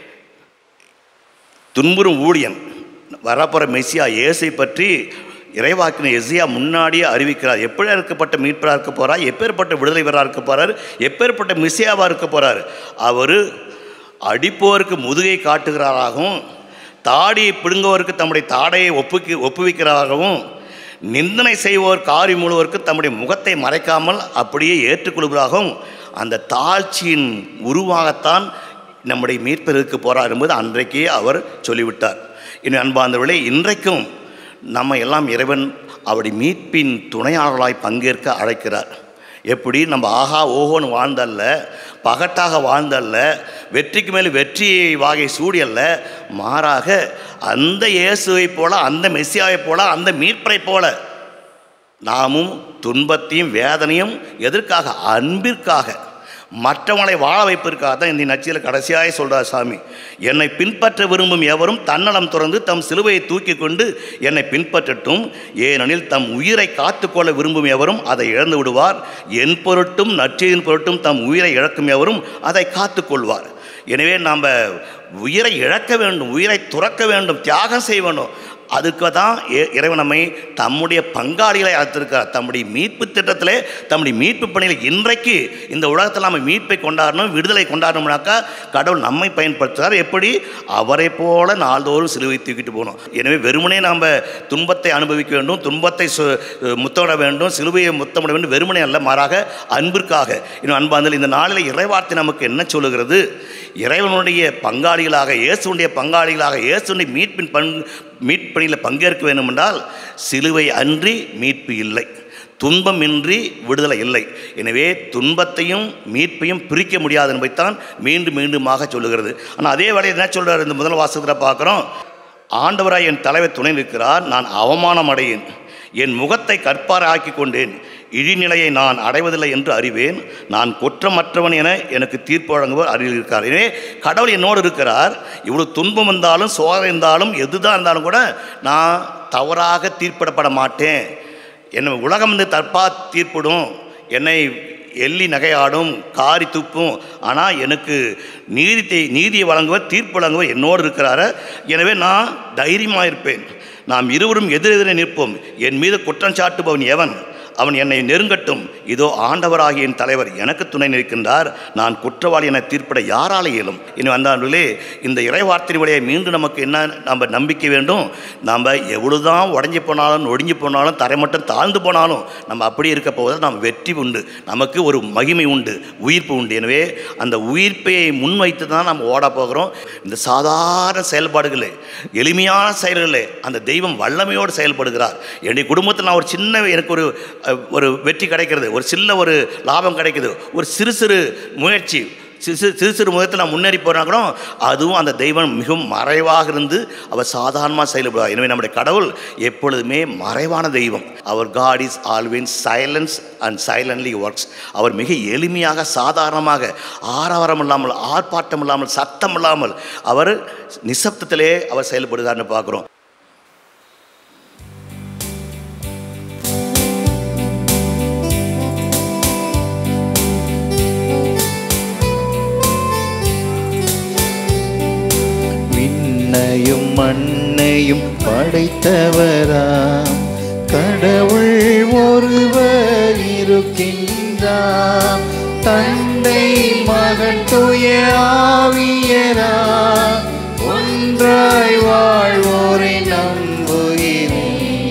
Speaker 3: துன்புறும் ஊழியன் வரப்போகிற மெஸ்ஸியா இயேசை பற்றி இறைவாக்கின எஸ்ஸியா முன்னாடியே அறிவிக்கிறார் எப்படி இருக்கப்பட்ட மீட்பராக இருக்க போகிறார் எப்பேற்பட்ட விடுதலை வீரராக இருக்க போகிறார் எப்பேற்பட்ட மெஸ்ஸியாவாக இருக்க போகிறார் அவர் அடிப்போருக்கு முதுகை காட்டுகிறாராகவும் தாடியை பிடுங்குவோருக்கு தம்முடைய தாடையை ஒப்புக்கி ஒப்புவிக்கிறாராகவும் நிந்தனை செய்வோர் காரி முழுவருக்கு தம்முடைய முகத்தை மறைக்காமல் அப்படியே ஏற்றுக்கொள்வதாகவும் அந்த தாழ்ச்சியின் உருவாகத்தான் நம்முடைய மீட்பர் இருக்க போகிறார் என்பது அன்றைக்கே அவர் சொல்லிவிட்டார் இனி அன்பார்ந்தவர்களே இன்றைக்கும் நம்ம எல்லாம் இறைவன் அவருடைய மீட்பின் துணையாளர்களாய் பங்கேற்க அழைக்கிறார் எப்படி நம்ம ஆஹா ஓஹோன்னு வாழ்ந்தல்ல பகட்டாக வாழ்ந்தல்ல வெற்றிக்கு மேல் வெற்றியை வாகை சூடியல்ல மாறாக அந்த இயேசுவைப் போல அந்த மெஸ்ஸியாவைப் போல அந்த மீட்பரைப் போல நாமும் துன்பத்தையும் வேதனையும் எதற்காக அன்பிற்காக மற்றவங்களை வாழ வைப்பதற்காக தான் இந்த நச்சியில் கடைசியாக சொல்கிறார் சாமி என்னை பின்பற்ற விரும்பும் எவரும் தன்னலம் துறந்து தம் சிலுவையை தூக்கி கொண்டு என்னை பின்பற்றட்டும் ஏனெனில் தம் உயிரை காத்துக்கொள்ள விரும்பும் எவரும் அதை இழந்து விடுவார் என் பொருட்டும் நற்செய்தியின் பொருட்டும் தம் உயிரை இழக்கும் எவரும் அதை காத்துக்கொள்வார் எனவே நாம் உயிரை இழக்க வேண்டும் உயிரை துறக்க வேண்டும் தியாகம் செய்ய வேண்டும் அதுக்கு தான் இ- இறைவன் நம்மை தம்முடைய பங்காளிகளை அழைத்திருக்கிறார் தம்முடைய மீட்பு திட்டத்திலே தம்முடைய மீட்பு பணியில் இன்றைக்கு இந்த உலகத்தில் நம்ம மீட்பை கொண்டாடணும் விடுதலை கொண்டாடணும்னாக்கா கடவுள் நம்மை பயன்படுத்துகிறார் எப்படி அவரை போல நாள்தோறும் சிலுவை தூக்கிட்டு போகணும் எனவே வெறுமனே நாம் துன்பத்தை அனுபவிக்க வேண்டும் துன்பத்தை சு முத்தமிட வேண்டும் சிலுவையை முத்தமிட வேண்டும் வெறுமனே அல்ல மாறாக அன்பிற்காக இன்னும் அன்பாந்தல் இந்த நாளில் இறைவார்த்தை நமக்கு என்ன சொல்லுகிறது இறைவனுடைய பங்காளிகளாக இயேசுடைய பங்காளிகளாக இயேசுடைய மீட்பின் பண் மீட்பணியில் பங்கேற்க வேண்டும் என்றால் சிலுவை அன்றி மீட்பு இல்லை துன்பமின்றி விடுதலை இல்லை எனவே துன்பத்தையும் மீட்பையும் பிரிக்க முடியாது என்பதைத்தான் மீண்டும் மீண்டுமாக சொல்லுகிறது ஆனால் அதே வேளையில் என்ன சொல்கிறார் இந்த முதல் வாசகத்தில் பார்க்குறோம் ஆண்டவராய் என் தலைவர் துணை நிற்கிறார் நான் அவமானம் அடையேன் என் முகத்தை கற்பாராக்கி கொண்டேன் இழிநிலையை நான் அடைவதில்லை என்று அறிவேன் நான் குற்றமற்றவன் என எனக்கு தீர்ப்பு வழங்குவர் அறிவில் இருக்கிறார் எனவே கடவுள் என்னோடு இருக்கிறார் இவ்வளவு துன்பம் வந்தாலும் சோதனை இருந்தாலும் எதுதான் இருந்தாலும் கூட நான் தவறாக தீர்ப்பிடப்பட மாட்டேன் என்னை உலகம் வந்து தற்பா தீர்ப்பிடும் என்னை எள்ளி நகையாடும் காரி துப்பும் ஆனால் எனக்கு நீதி நீதியை வழங்குவர் தீர்ப்பு வழங்குவர் என்னோடு இருக்கிறாரு எனவே நான் தைரியமாக இருப்பேன் நாம் இருவரும் எதிரெதிரே நிற்போம் என் மீது குற்றம் சாட்டுபவன் எவன் அவன் என்னை நெருங்கட்டும் இதோ ஆண்டவராகிய என் தலைவர் எனக்கு துணை நிற்கின்றார் நான் குற்றவாளி என தீர்ப்பிட யாரால இயலும் இனி வந்தார்களே இந்த இறைவார்த்தை வழியை மீண்டும் நமக்கு என்ன நம்ம நம்பிக்கை வேண்டும் நாம் எவ்வளவுதான் உடஞ்சி போனாலும் நொடிஞ்சு போனாலும் தரை மட்டும் தாழ்ந்து போனாலும் நம்ம அப்படி இருக்க போவதால் நாம் வெற்றி உண்டு நமக்கு ஒரு மகிமை உண்டு உயிர்ப்பு உண்டு எனவே அந்த உயிர்ப்பை முன்வைத்து தான் நம்ம ஓட போகிறோம் இந்த சாதாரண செயல்பாடுகளே எளிமையான செயல்களே அந்த தெய்வம் வல்லமையோடு செயல்படுகிறார் என்னுடைய குடும்பத்தில் நான் ஒரு சின்ன எனக்கு ஒரு அஹ், ஒரு வெற்றி கிடைக்கிறது ஒரு சின்ன ஒரு லாபம் கிடைக்குது ஒரு சிறு சிறு முயற்சி சிறு சிறு சிறு சிறு முகத்தில் நான் முன்னேறி போனா கூட அதுவும் அந்த தெய்வம் மிகவும் மறைவாக இருந்து அவர் சாதாரணமாக செயல்படுவார் எனவே நம்முடைய கடவுள் எப்பொழுதுமே மறைவான தெய்வம் அவர் God is always silence and silently works அவர் மிக எளிமையாக சாதாரணமாக ஆரவாரம் இல்லாமல் ஆர்ப்பாட்டம் இல்லாமல் சத்தம் இல்லாமல் அவர் நிசப்தத்திலே அவர் செயல்படுகிறார்னு பார்க்குறோம்
Speaker 2: விண்ணையும் மண்ணையும் படைத்தவராம் கடவுள் ஒருவர் இருக்கின்றார் தந்தை மகன் துய ஆவியரா ஒன்றாய் வாழ்வோரை நம்புகிறேன்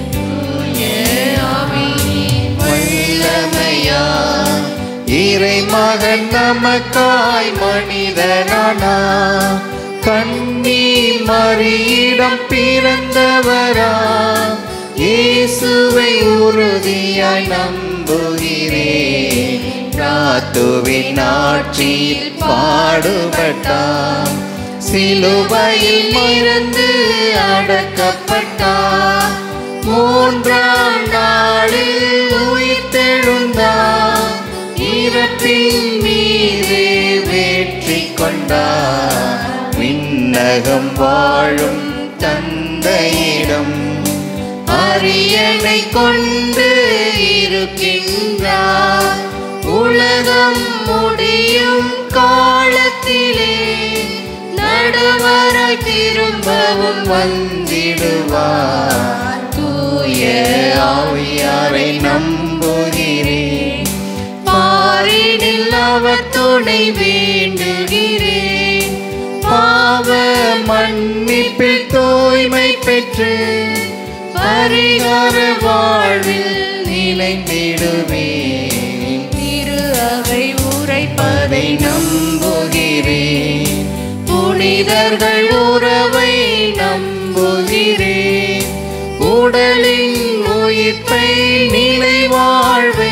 Speaker 2: வல்லமையா இறை மகன் நமக்காய் மனிதனானா கண்ணி மறியிடம் பிறந்தவரா இயேசுவை உறுதியாய் நம்புகிறேன் ராத்துவின் ஆட்சியில் பாடுபட்டார் சிலுவையில் இருந்து அடக்கப்பட்டார் மூன்றாம் நாளில் உயிர்த்தெழுந்தார் இறப்பின் மீது வெற்றி கொண்டார் விண்ணகம் வாழும் தந்தையிடம் அரியணை கொண்டு இருக்கின்றார் உலகம் முடியும் காலத்திலே நடுவராய் திரும்பவும் வந்திடுவார் தூய ஆவியாரை நம்புகிறேன் பாரினில் அவர் துணை வேண்டுகிறேன் பாவ மன்னிப்பில் தூய்மை பெற்று பரிகார வாழ்வில் நிலைந்திடுவேன் திரு அவை உரைப்பதை நம்புகிறேன் புனிதர்கள் உறவை நம்புகிறேன் உடலின் உயிர்ப்பை நிலை வாழ்வை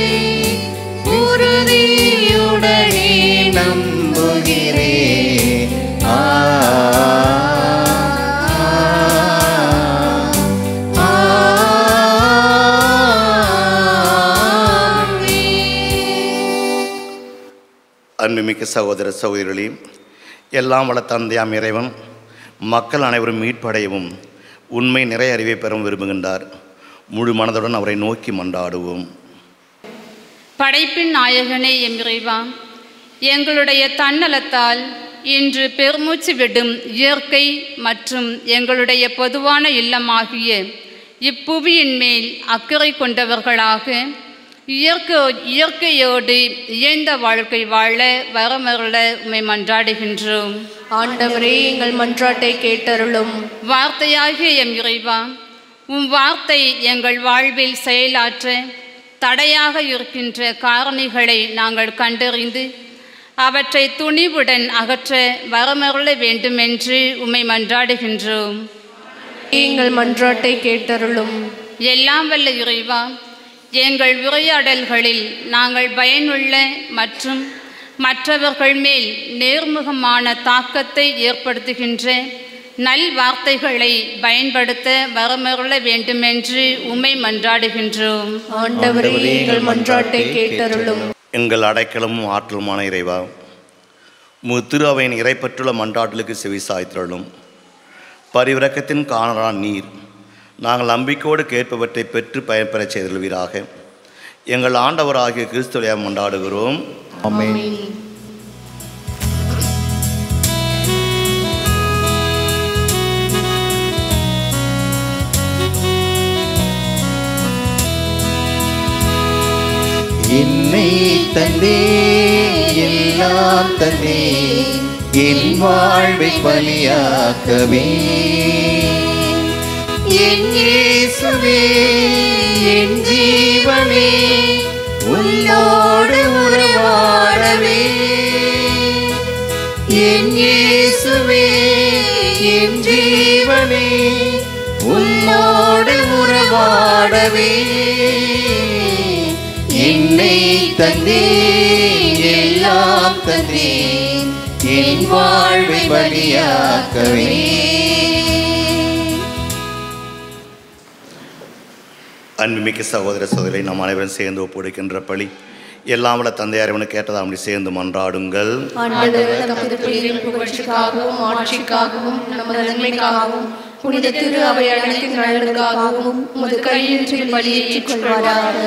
Speaker 2: உறுதியுடனே நம்புகிறேன் ஆ, ஆ, ஆமென்.
Speaker 3: அன்புமிக்க சகோதர சகோதரிகளே எல்லாம் வள தந்தையாம் இறைவன் மக்கள் அனைவரும் மீட்படையவும் உண்மை நிறைய அறிவை பெறவும் விரும்புகின்றார் முழு மனதுடன் அவரை நோக்கி மன்றாடுவோம்
Speaker 6: படைப்பின் நாயகனே எம் இறைவா எங்களுடைய தன்னலத்தால் இன்று பெருமூச்சு விடும் இயற்கை மற்றும் எங்களுடைய பொதுவான இல்லமாகிய இப்புவியின் மேல் அக்கறை கொண்டவர்களாக இயற்கை இயற்கையோடு இயந்த வாழ்க்கை வாழ வரமருள உமை மன்றாடுகின்றோம்
Speaker 7: ஆண்டவரே எங்கள் மன்றாட்டை கேட்டருளும்
Speaker 6: வார்த்தையாகிய எம் இறைவா உம் வார்த்தை எங்கள் வாழ்வில் செயலாற்ற தடையாக இருக்கின்ற காரணிகளை நாங்கள் கண்டறிந்து அவற்றை துணிவுடன் அகற்ற வரமருள வேண்டுமென்று உம்மை மன்றாடுகின்றோம்
Speaker 7: எங்கள் மன்றாட்டை கேட்டருளும்
Speaker 6: எல்லாம் வல்ல இறைவா எங்கள் உரையாடல்களில் நாங்கள் பயனுள்ள மற்றும் மற்றவர்கள் மேல் நேர்முகமான தாக்கத்தை ஏற்படுத்துகின்ற நல் வார்த்தைகளை பயன்படுத்த வரமருள வேண்டுமென்று உம்மை மன்றாடுகின்றோம்
Speaker 7: ஆண்டவரே எங்கள் மன்றாட்டை கேட்டருளும்
Speaker 3: எங்கள் அடைக்கலமும் ஆற்றலுமான இறைவா உமது திரு அவையின் இறைப்பற்றுள்ள மன்றாட்டலுக்கு செவிசாய்த்திரளும் பரிவிரக்கத்தின் காணலான் நீர் நாங்கள் நம்பிக்கையோடு கேட்பவற்றை பெற்று பயன்பெறச் செய்தல்வீராக எங்கள் ஆண்டவராகிய கிறிஸ்துவையாக கொண்டாடுகிறோம்
Speaker 2: ஆமென் என்னை தந்தே எல்லாம் தந்தே என் வாழ்வை பலியாக்கவே என் இயேசுவே என் ஜீவனே உன்னோடு உறவாடவே என் இயேசுவே என் ஜீவனே உன்னோடு உறவாடவே என்னை தந்தே எல்லாம் தந்தே என் வாழ்வை பலியாக்கவே
Speaker 3: அன்புமிக்க சகோதர சகோதரி நாம் அனைவரும் சேர்ந்து ஒப்புடைக்கின்ற பழி எல்லாம் வல்ல தந்தையார் கேட்டதா அப்படி சேர்ந்து மன்றாடுங்கள்
Speaker 7: ஆண்டவர் தமது பெயரின் புகழ்ச்சிக்காகவும் ஆட்சிக்காகவும் நமது நன்மைக்காகவும் புனித திரு அவை அனைத்தின் நலனுக்காகவும் உமது கையின்றி பலியேற்றுக் கொள்வாராக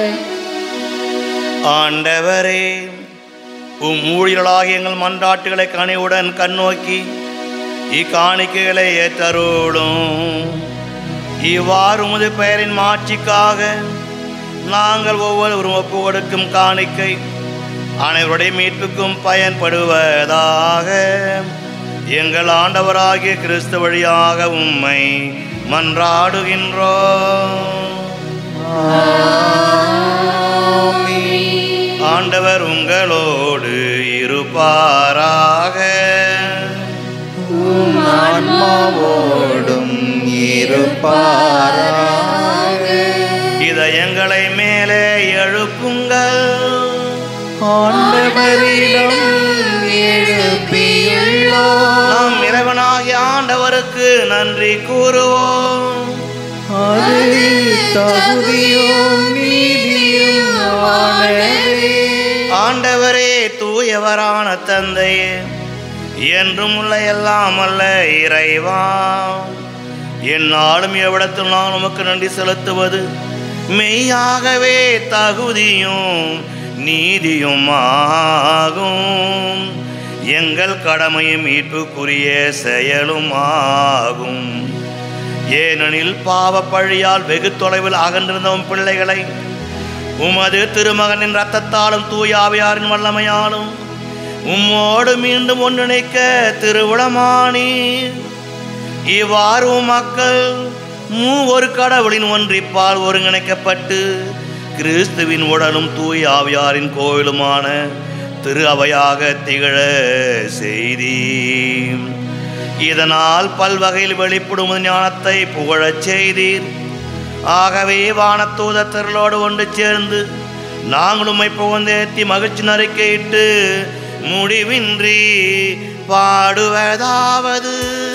Speaker 3: ஆண்டவரே உம் ஊழியர்களாகிய எங்கள் மன்றாட்டுகளை கனிவுடன் கண்ணோக்கி இக்காணிக்கைகளை ஏற்றருளும் இவ்வாறு உமது பெயரின் மாட்சிக்காக நாங்கள் ஒவ்வொருவரும் ஒப்பு கொடுக்கும் காணிக்கை அனைவருடைய மீட்புக்கும் பயன்படுவதாக எங்கள் ஆண்டவராகிய கிறிஸ்து வழியாக உம்மை மன்றாடுகின்றோம் ஆண்டவர் உங்களோடு இருப்பாராக
Speaker 2: ஆன்மாவோடும் இருப்பாராக
Speaker 3: இதயங்களை மேலே எழுப்புங்கள்
Speaker 2: ஆண்டவரிடம் எழுப்பியுள்ளோம்
Speaker 3: நாம் இறைவனாகிய ஆண்டவருக்கு நன்றி கூறுவோம்
Speaker 2: அது தகுதியும் நீதியும் ஆனதே.
Speaker 3: ஆண்டவரே தூயவரான தந்தையே என்றும் உள்ள எல்லாம் அல்ல இறைவா என்னாலும் எவ்விடத்தில் நான் உமக்கு நன்றி செலுத்துவது மெய்யாகவே தகுதியும் நீதியும் ஆகும் எங்கள் கடமையும் மீட்புக்குரிய செயலும் ஆகும் ஏனெனில் பாவ பழியால் வெகு தொலைவில் அகன்றிருந்த உம் பிள்ளைகளை உமது திருமகனின் இரத்தத்தாலும் தூயாவியாரின் வல்லமையாலும் உம்மோடு மீண்டும் ஒன்றிணைக்க திருவுளமானீர் இவ்வாறு உம் மக்கள் மூ ஒரு கடவுளின் ஒன்றிப்பால் ஒருங்கிணைக்கப்பட்டு கிறிஸ்துவின் உடலும் தூய ஆவியாரின் கோயிலுமான திரு அவையாக திகழ செய்தீர் இதனால் பல்வகையில் வெளிப்படும் ஞானத்தை புகழச் செய்தீர் ஆகவே வானத்தூதத்தர்களோடு ஒன்று சேர்ந்து நாங்கள் உம்மை புகழ்ந்தேத்தி மகிழ்ச்சி நறுக்கையிட்டு முடிவின்றி பாடுவதாவது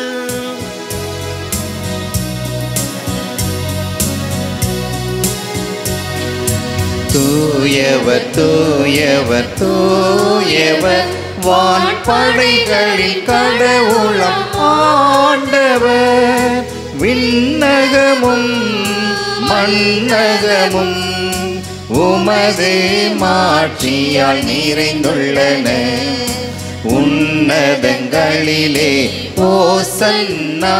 Speaker 2: தூயவர் தூயவர் தூயவர் வான்படைகளில் கடவுளம் ஆண்டவர் விண்ணகமும் மண்ணகமும் உமது மாட்சியால் நிறைந்துள்ளன உன்னதங்களிலே ஓசன்னா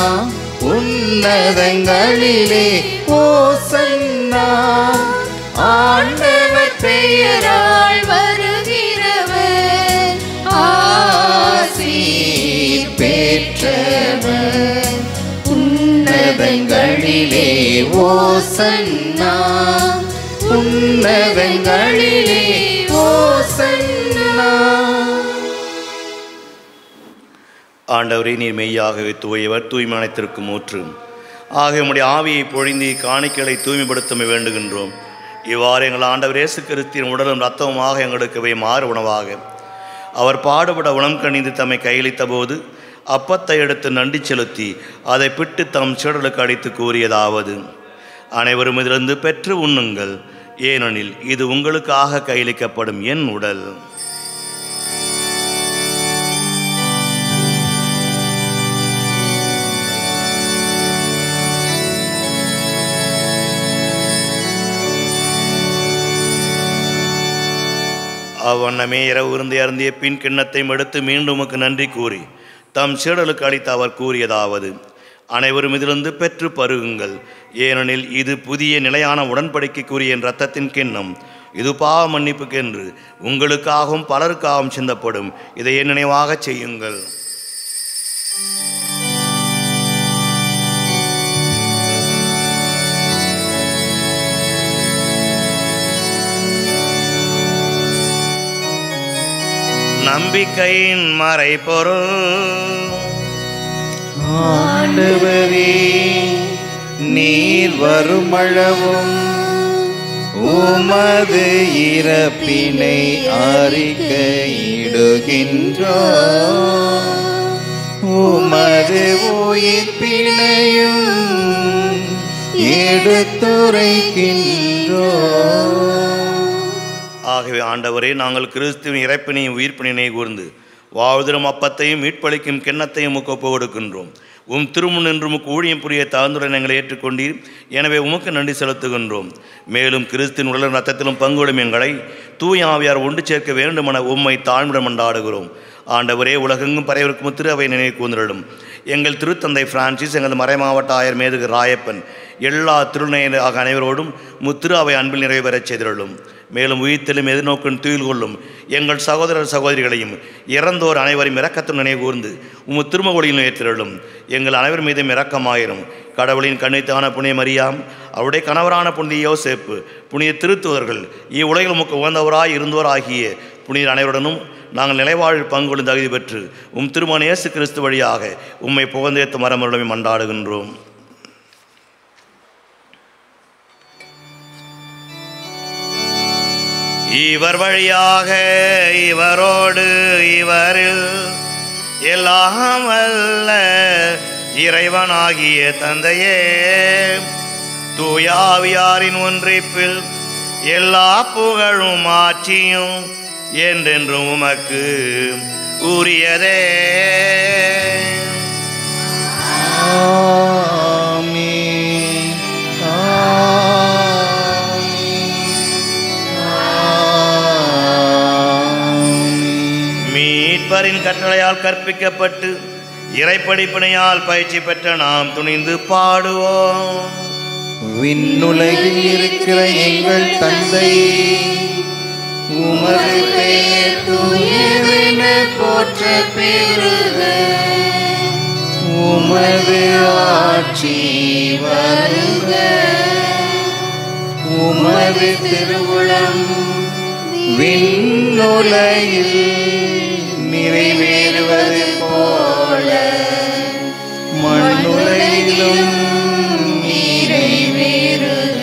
Speaker 2: உன்னதங்களிலே ஓசன்னா ஆண்டவர் பெயரால் வருகிறவர் ஆசீர் பெற்றவர் உன்னதங்களிலே ஓசன்னா உன்னதங்களிலே ஓசன்னா
Speaker 3: ஆண்டவரே நீர் மெய்யாகவே தூயவர் தூய்மனத்திற்கும் ஊற்று ஆகிய உம்முடைய ஆவியை பொழிந்து காணிக்கைகளை தூய்மைப்படுத்த வேண்டுகின்றோம் இவ்வாறு எங்கள் ஆண்டவர் இயேசு கிறிஸ்தின் உடலும் இரத்தமுமாக எங்களுக்கு மாறு உணவாக அவர் பாடுபட உணம் கணிந்து தம்மை கையளித்த போது அப்பத்தை எடுத்து நன்றி செலுத்தி அதை பிட்டு தம் சீடலுக்கு அடித்து கூறியதாவது அனைவரும் இதிலிருந்து பெற்று உண்ணுங்கள் ஏனெனில் இது உங்களுக்காக கையளிக்கப்படும் என் உடல் அவ்வண்ணமே இரவு இருந்து அருந்திய பின் கிண்ணத்தையும் எடுத்து மீண்டும் உமக்கு நன்றி கூறி தம் சீடலுக்கு அளித்து அவர் கூறியதாவது அனைவரும் இதிலிருந்து பெற்று பருகுங்கள் ஏனெனில் இது புதிய நிலையான உடன்படிக்கைக்குரிய என் இரத்தத்தின் கிண்ணம் இது பாவ மன்னிப்புக்கென்று உங்களுக்காகவும் பலருக்காகவும் சிந்தப்படும் இதை என் நினைவாகச் செய்யுங்கள் நம்பிக்கையின் மறைபொருள்
Speaker 2: ஆண்டவரே நீர் வருமளவும் உமது இறப்பினை அறிக்கையிடுகின்றோ உமது உயிர்ப்பினையும் எடுத்துரைக்கின்றோ
Speaker 3: ஆகவே ஆண்டவரே நாங்கள் கிறிஸ்துவின் இறப்பினையும் உயிர்ப்பினை கூர்ந்து வாழ்திரும் அப்பத்தையும் மீட்பளிக்கும் கிண்ணத்தையும் உமக்கு ஒப்பு கொடுக்கின்றோம் உம் திருமுன் என்று உமக்கு ஊழியம் புரிய தாழ்ந்துடன் எங்களை ஏற்றுக்கொண்டீர் எனவே உமக்கு நன்றி செலுத்துகின்றோம் மேலும் கிறிஸ்தின் உடலும் ரத்தத்திலும் பங்குடும் எங்களை தூய ஆவியார் ஒன்று சேர்க்க வேண்டுமென உம்மை தாழ்மையுடன் கொண்டாடுகிறோம் ஆண்டவரே உலகெங்கும் பறையவருக்கும் திரு அவை நினைவு கூர்ந்திடும் எங்கள் திருத்தந்தை பிரான்சிஸ் எங்கள் மறைமாவட்ட ஆயர் மேதுகு ராயப்பன் எல்லா திருநேயராக அனைவரோடும் முத்திரு அவை அன்பில் நிறைவேறச் செய்திருளும் மேலும் உயிர்த்தெலும் எதிர்நோக்கும் துயில் கொள்ளும் எங்கள் சகோதரர் சகோதரிகளையும் இறந்தோர் அனைவரையும் இரக்கத்தும் நினைவு கூர்ந்து உமது திருமொழியிலும் ஏற்றிருளும் எங்கள் அனைவர் மீதும் இரக்கமாயிரும் கடவுளின் கண்ணித்தான புனித மரியாம் அவருடைய கணவரான புனித யோசேப்பு புனித திருத்துவர்கள் இவ்வுலகில் உமக்கு உகந்தவராய் இருந்தோர் ஆகிய புனித அனைவருடனும் நாங்கள் நிலைவாழ் பங்குடன் தகுதி பெற்று உம் திருமண இயேசு கிறிஸ்து வழியாக உம்மை புகழ்ந்தேத்து மரமருடமை மண்டாடுகின்றோம் இவர் வழியாக இவரோடு இவரில் எல்லாம் வல்ல இறைவனாகிய தந்தையே தூயாவியாரின் ஒன்றிப்பில் எல்லா புகழும் ஆட்சியும் என்றென்றும் உமக்கு உரியதே
Speaker 2: ஆமென். ஆமென். ஆமென்.
Speaker 3: மீட்பரின் கட்டளையால் கற்பிக்கப்பட்டு இறைப்படிப்பினையால் பயிற்சி பெற்ற நாம் துணிந்து பாடுவோம்
Speaker 2: விண்ணுலகில் இருக்கிற எங்கள் தந்தை உமது பெயர்
Speaker 5: தூயவென போற்ற பெருக
Speaker 2: உமது ஆட்சி வருக உமது திருவுளம் விண்ணுலகில் நிறைவேறுவது போல மண்ணுலகிலும் நிறைவேறுக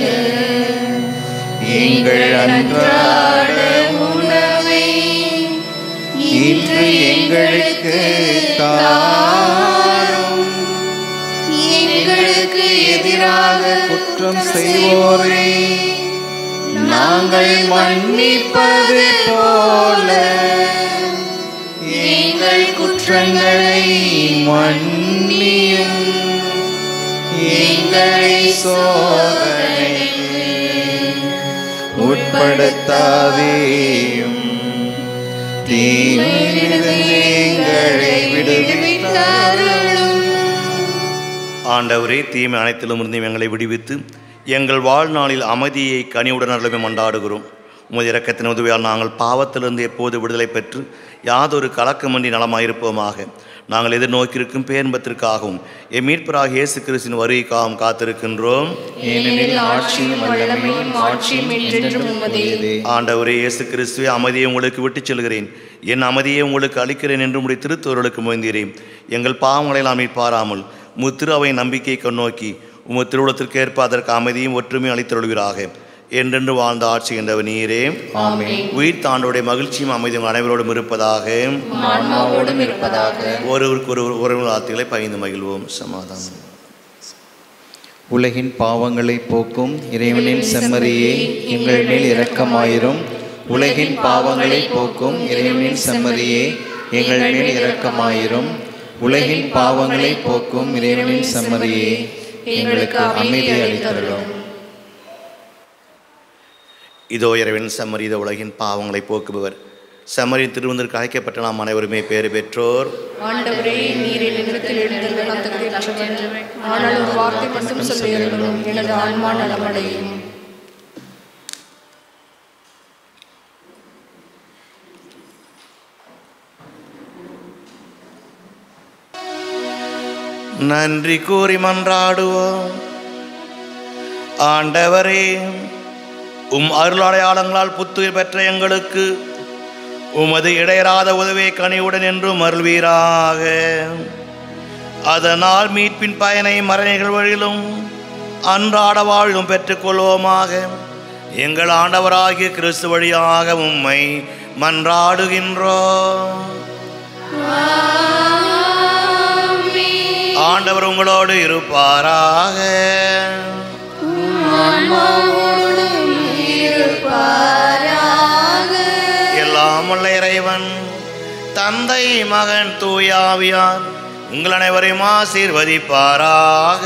Speaker 2: எங்கள் அன்றாட உணவை இன்று எங்களுக்கு தாரும் எங்களுக்கு எதிராக குற்றம் செய்வோரை நாங்கள் மன்னிப்பது போல எங்கள் குற்றங்களை மன்னியும் எங்களை சோதனைக்கு உட்படுத்தாதேயும் தீமையிலிருந்து எங்களை விடுவித்தருளும்
Speaker 3: ஆண்டவரே தீமை அனைத்திலும் இருந்து எங்களை விடுவித்து எங்கள் வாழ்நாளில் அமைதியை கனிவுடன் அருளவே மண்டாடுகிறோம் உமது இரக்கத்தின் உதவியால் நாங்கள் பாவத்திலிருந்து எப்போது விடுதலை பெற்று யாதொரு கலக்கமின்றி நலமாயிருப்போமாக நாங்கள் எதிர்நோக்கியிருக்கும் பேன்பத்திற்காகவும் எம் மீட்பராக இயேசு கிறிஸ்தின் வருகைக்காகவும் காத்திருக்கின்றோம்
Speaker 2: ஏனெனில் ஆட்சியும் வல்லமையும் ஆட்சியும் என்றென்றும் உமதே
Speaker 3: ஆண்டவரே இயேசு கிறிஸ்துவை அமைதியை உங்களுக்கு விட்டுச் செல்கிறேன் என் அமைதியை உங்களுக்கு அளிக்கிறேன் என்று உடைய திருத்தோர்களுக்கு முயந்தீரேன் எங்கள் பாவங்களை நாம் மீட்பாராமல் உமது திரு அவை நம்பிக்கையை கண்ணோக்கி உமது திருவுளத்திற்கு ஏற்ப அதற்கு அமைதியும் ஒற்றுமையும் அளித்தருள்வீராக என்றென்று வாழ்ந்த ஆட்சி என்றவர் நீரே உயிர் தாண்டோடைய மகிழ்ச்சியும் அமைதியும் உங்கள் அனைவரோடும் இருப்பதாக
Speaker 2: ஆன்மாவோடும் இருப்பதாக
Speaker 3: ஒருவருக்கு ஒரு உறவு வார்த்தைகளை பகிர்ந்து மகிழ்வோம் சமாதானம்
Speaker 2: உலகின் பாவங்களை போக்கும் இறைவனின் செம்மறியே எங்கள் மேல் இரக்கமாயிரும் உலகின் பாவங்களை போக்கும் இறைவனின் செம்மறியே எங்கள் மேல் இரக்கமாயிரும் உலகின் பாவங்களை போக்கும் இறைவனின் செம்மறியே எங்களுக்கு அமைதி அளித்தருளும்
Speaker 3: இதோ இறைவன் செம்மறித உலகின் பாவங்களை போக்குபவர் செம்மறியின் திருவந்திற்கு அழைக்கப்பட்ட நாம் அனைவருமே பேறு பெற்றோர்
Speaker 7: ஆண்டவரே நீரின் நிலத்தில் எழுந்தது நான் தகுதியற்றவன் ஆனால் ஒரு வார்த்தை மட்டும் சொல்லியிருக்கணும் எனது ஆன்மா நலமடையும்
Speaker 3: நன்றி கூறி மன்றாடுவோம் ஆண்டவரே உம் அருளடையாளங்களால் புத்துயிர் பெற்ற எங்களுக்கு உமது இடையராத உதவியை கனிவுடன் என்றும் அருள்வீராக அதனால் மீட்பின் பயனை மறைகள் வழியிலும் அன்றாட வாழ்வும் பெற்றுக்கொள்வோமாக எங்கள் ஆண்டவராகிய கிறிஸ்து வழியாக உம்மை மன்றாடுகின்றோம் ஆண்டவர் உங்களோடு இருப்பாராக எல்லாம் வல்ல இறைவன் தந்தை மகன் தூயாவியார் உங்கள் அனைவரையும் ஆசீர்வதிப்பாராக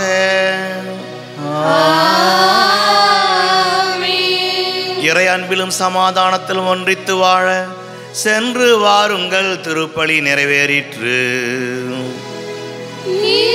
Speaker 3: இறை அன்பிலும் சமாதானத்திலும் ஒன்றித்து வாழ சென்று வாருங்கள் திருப்பலி நிறைவேறிற்று
Speaker 7: நீ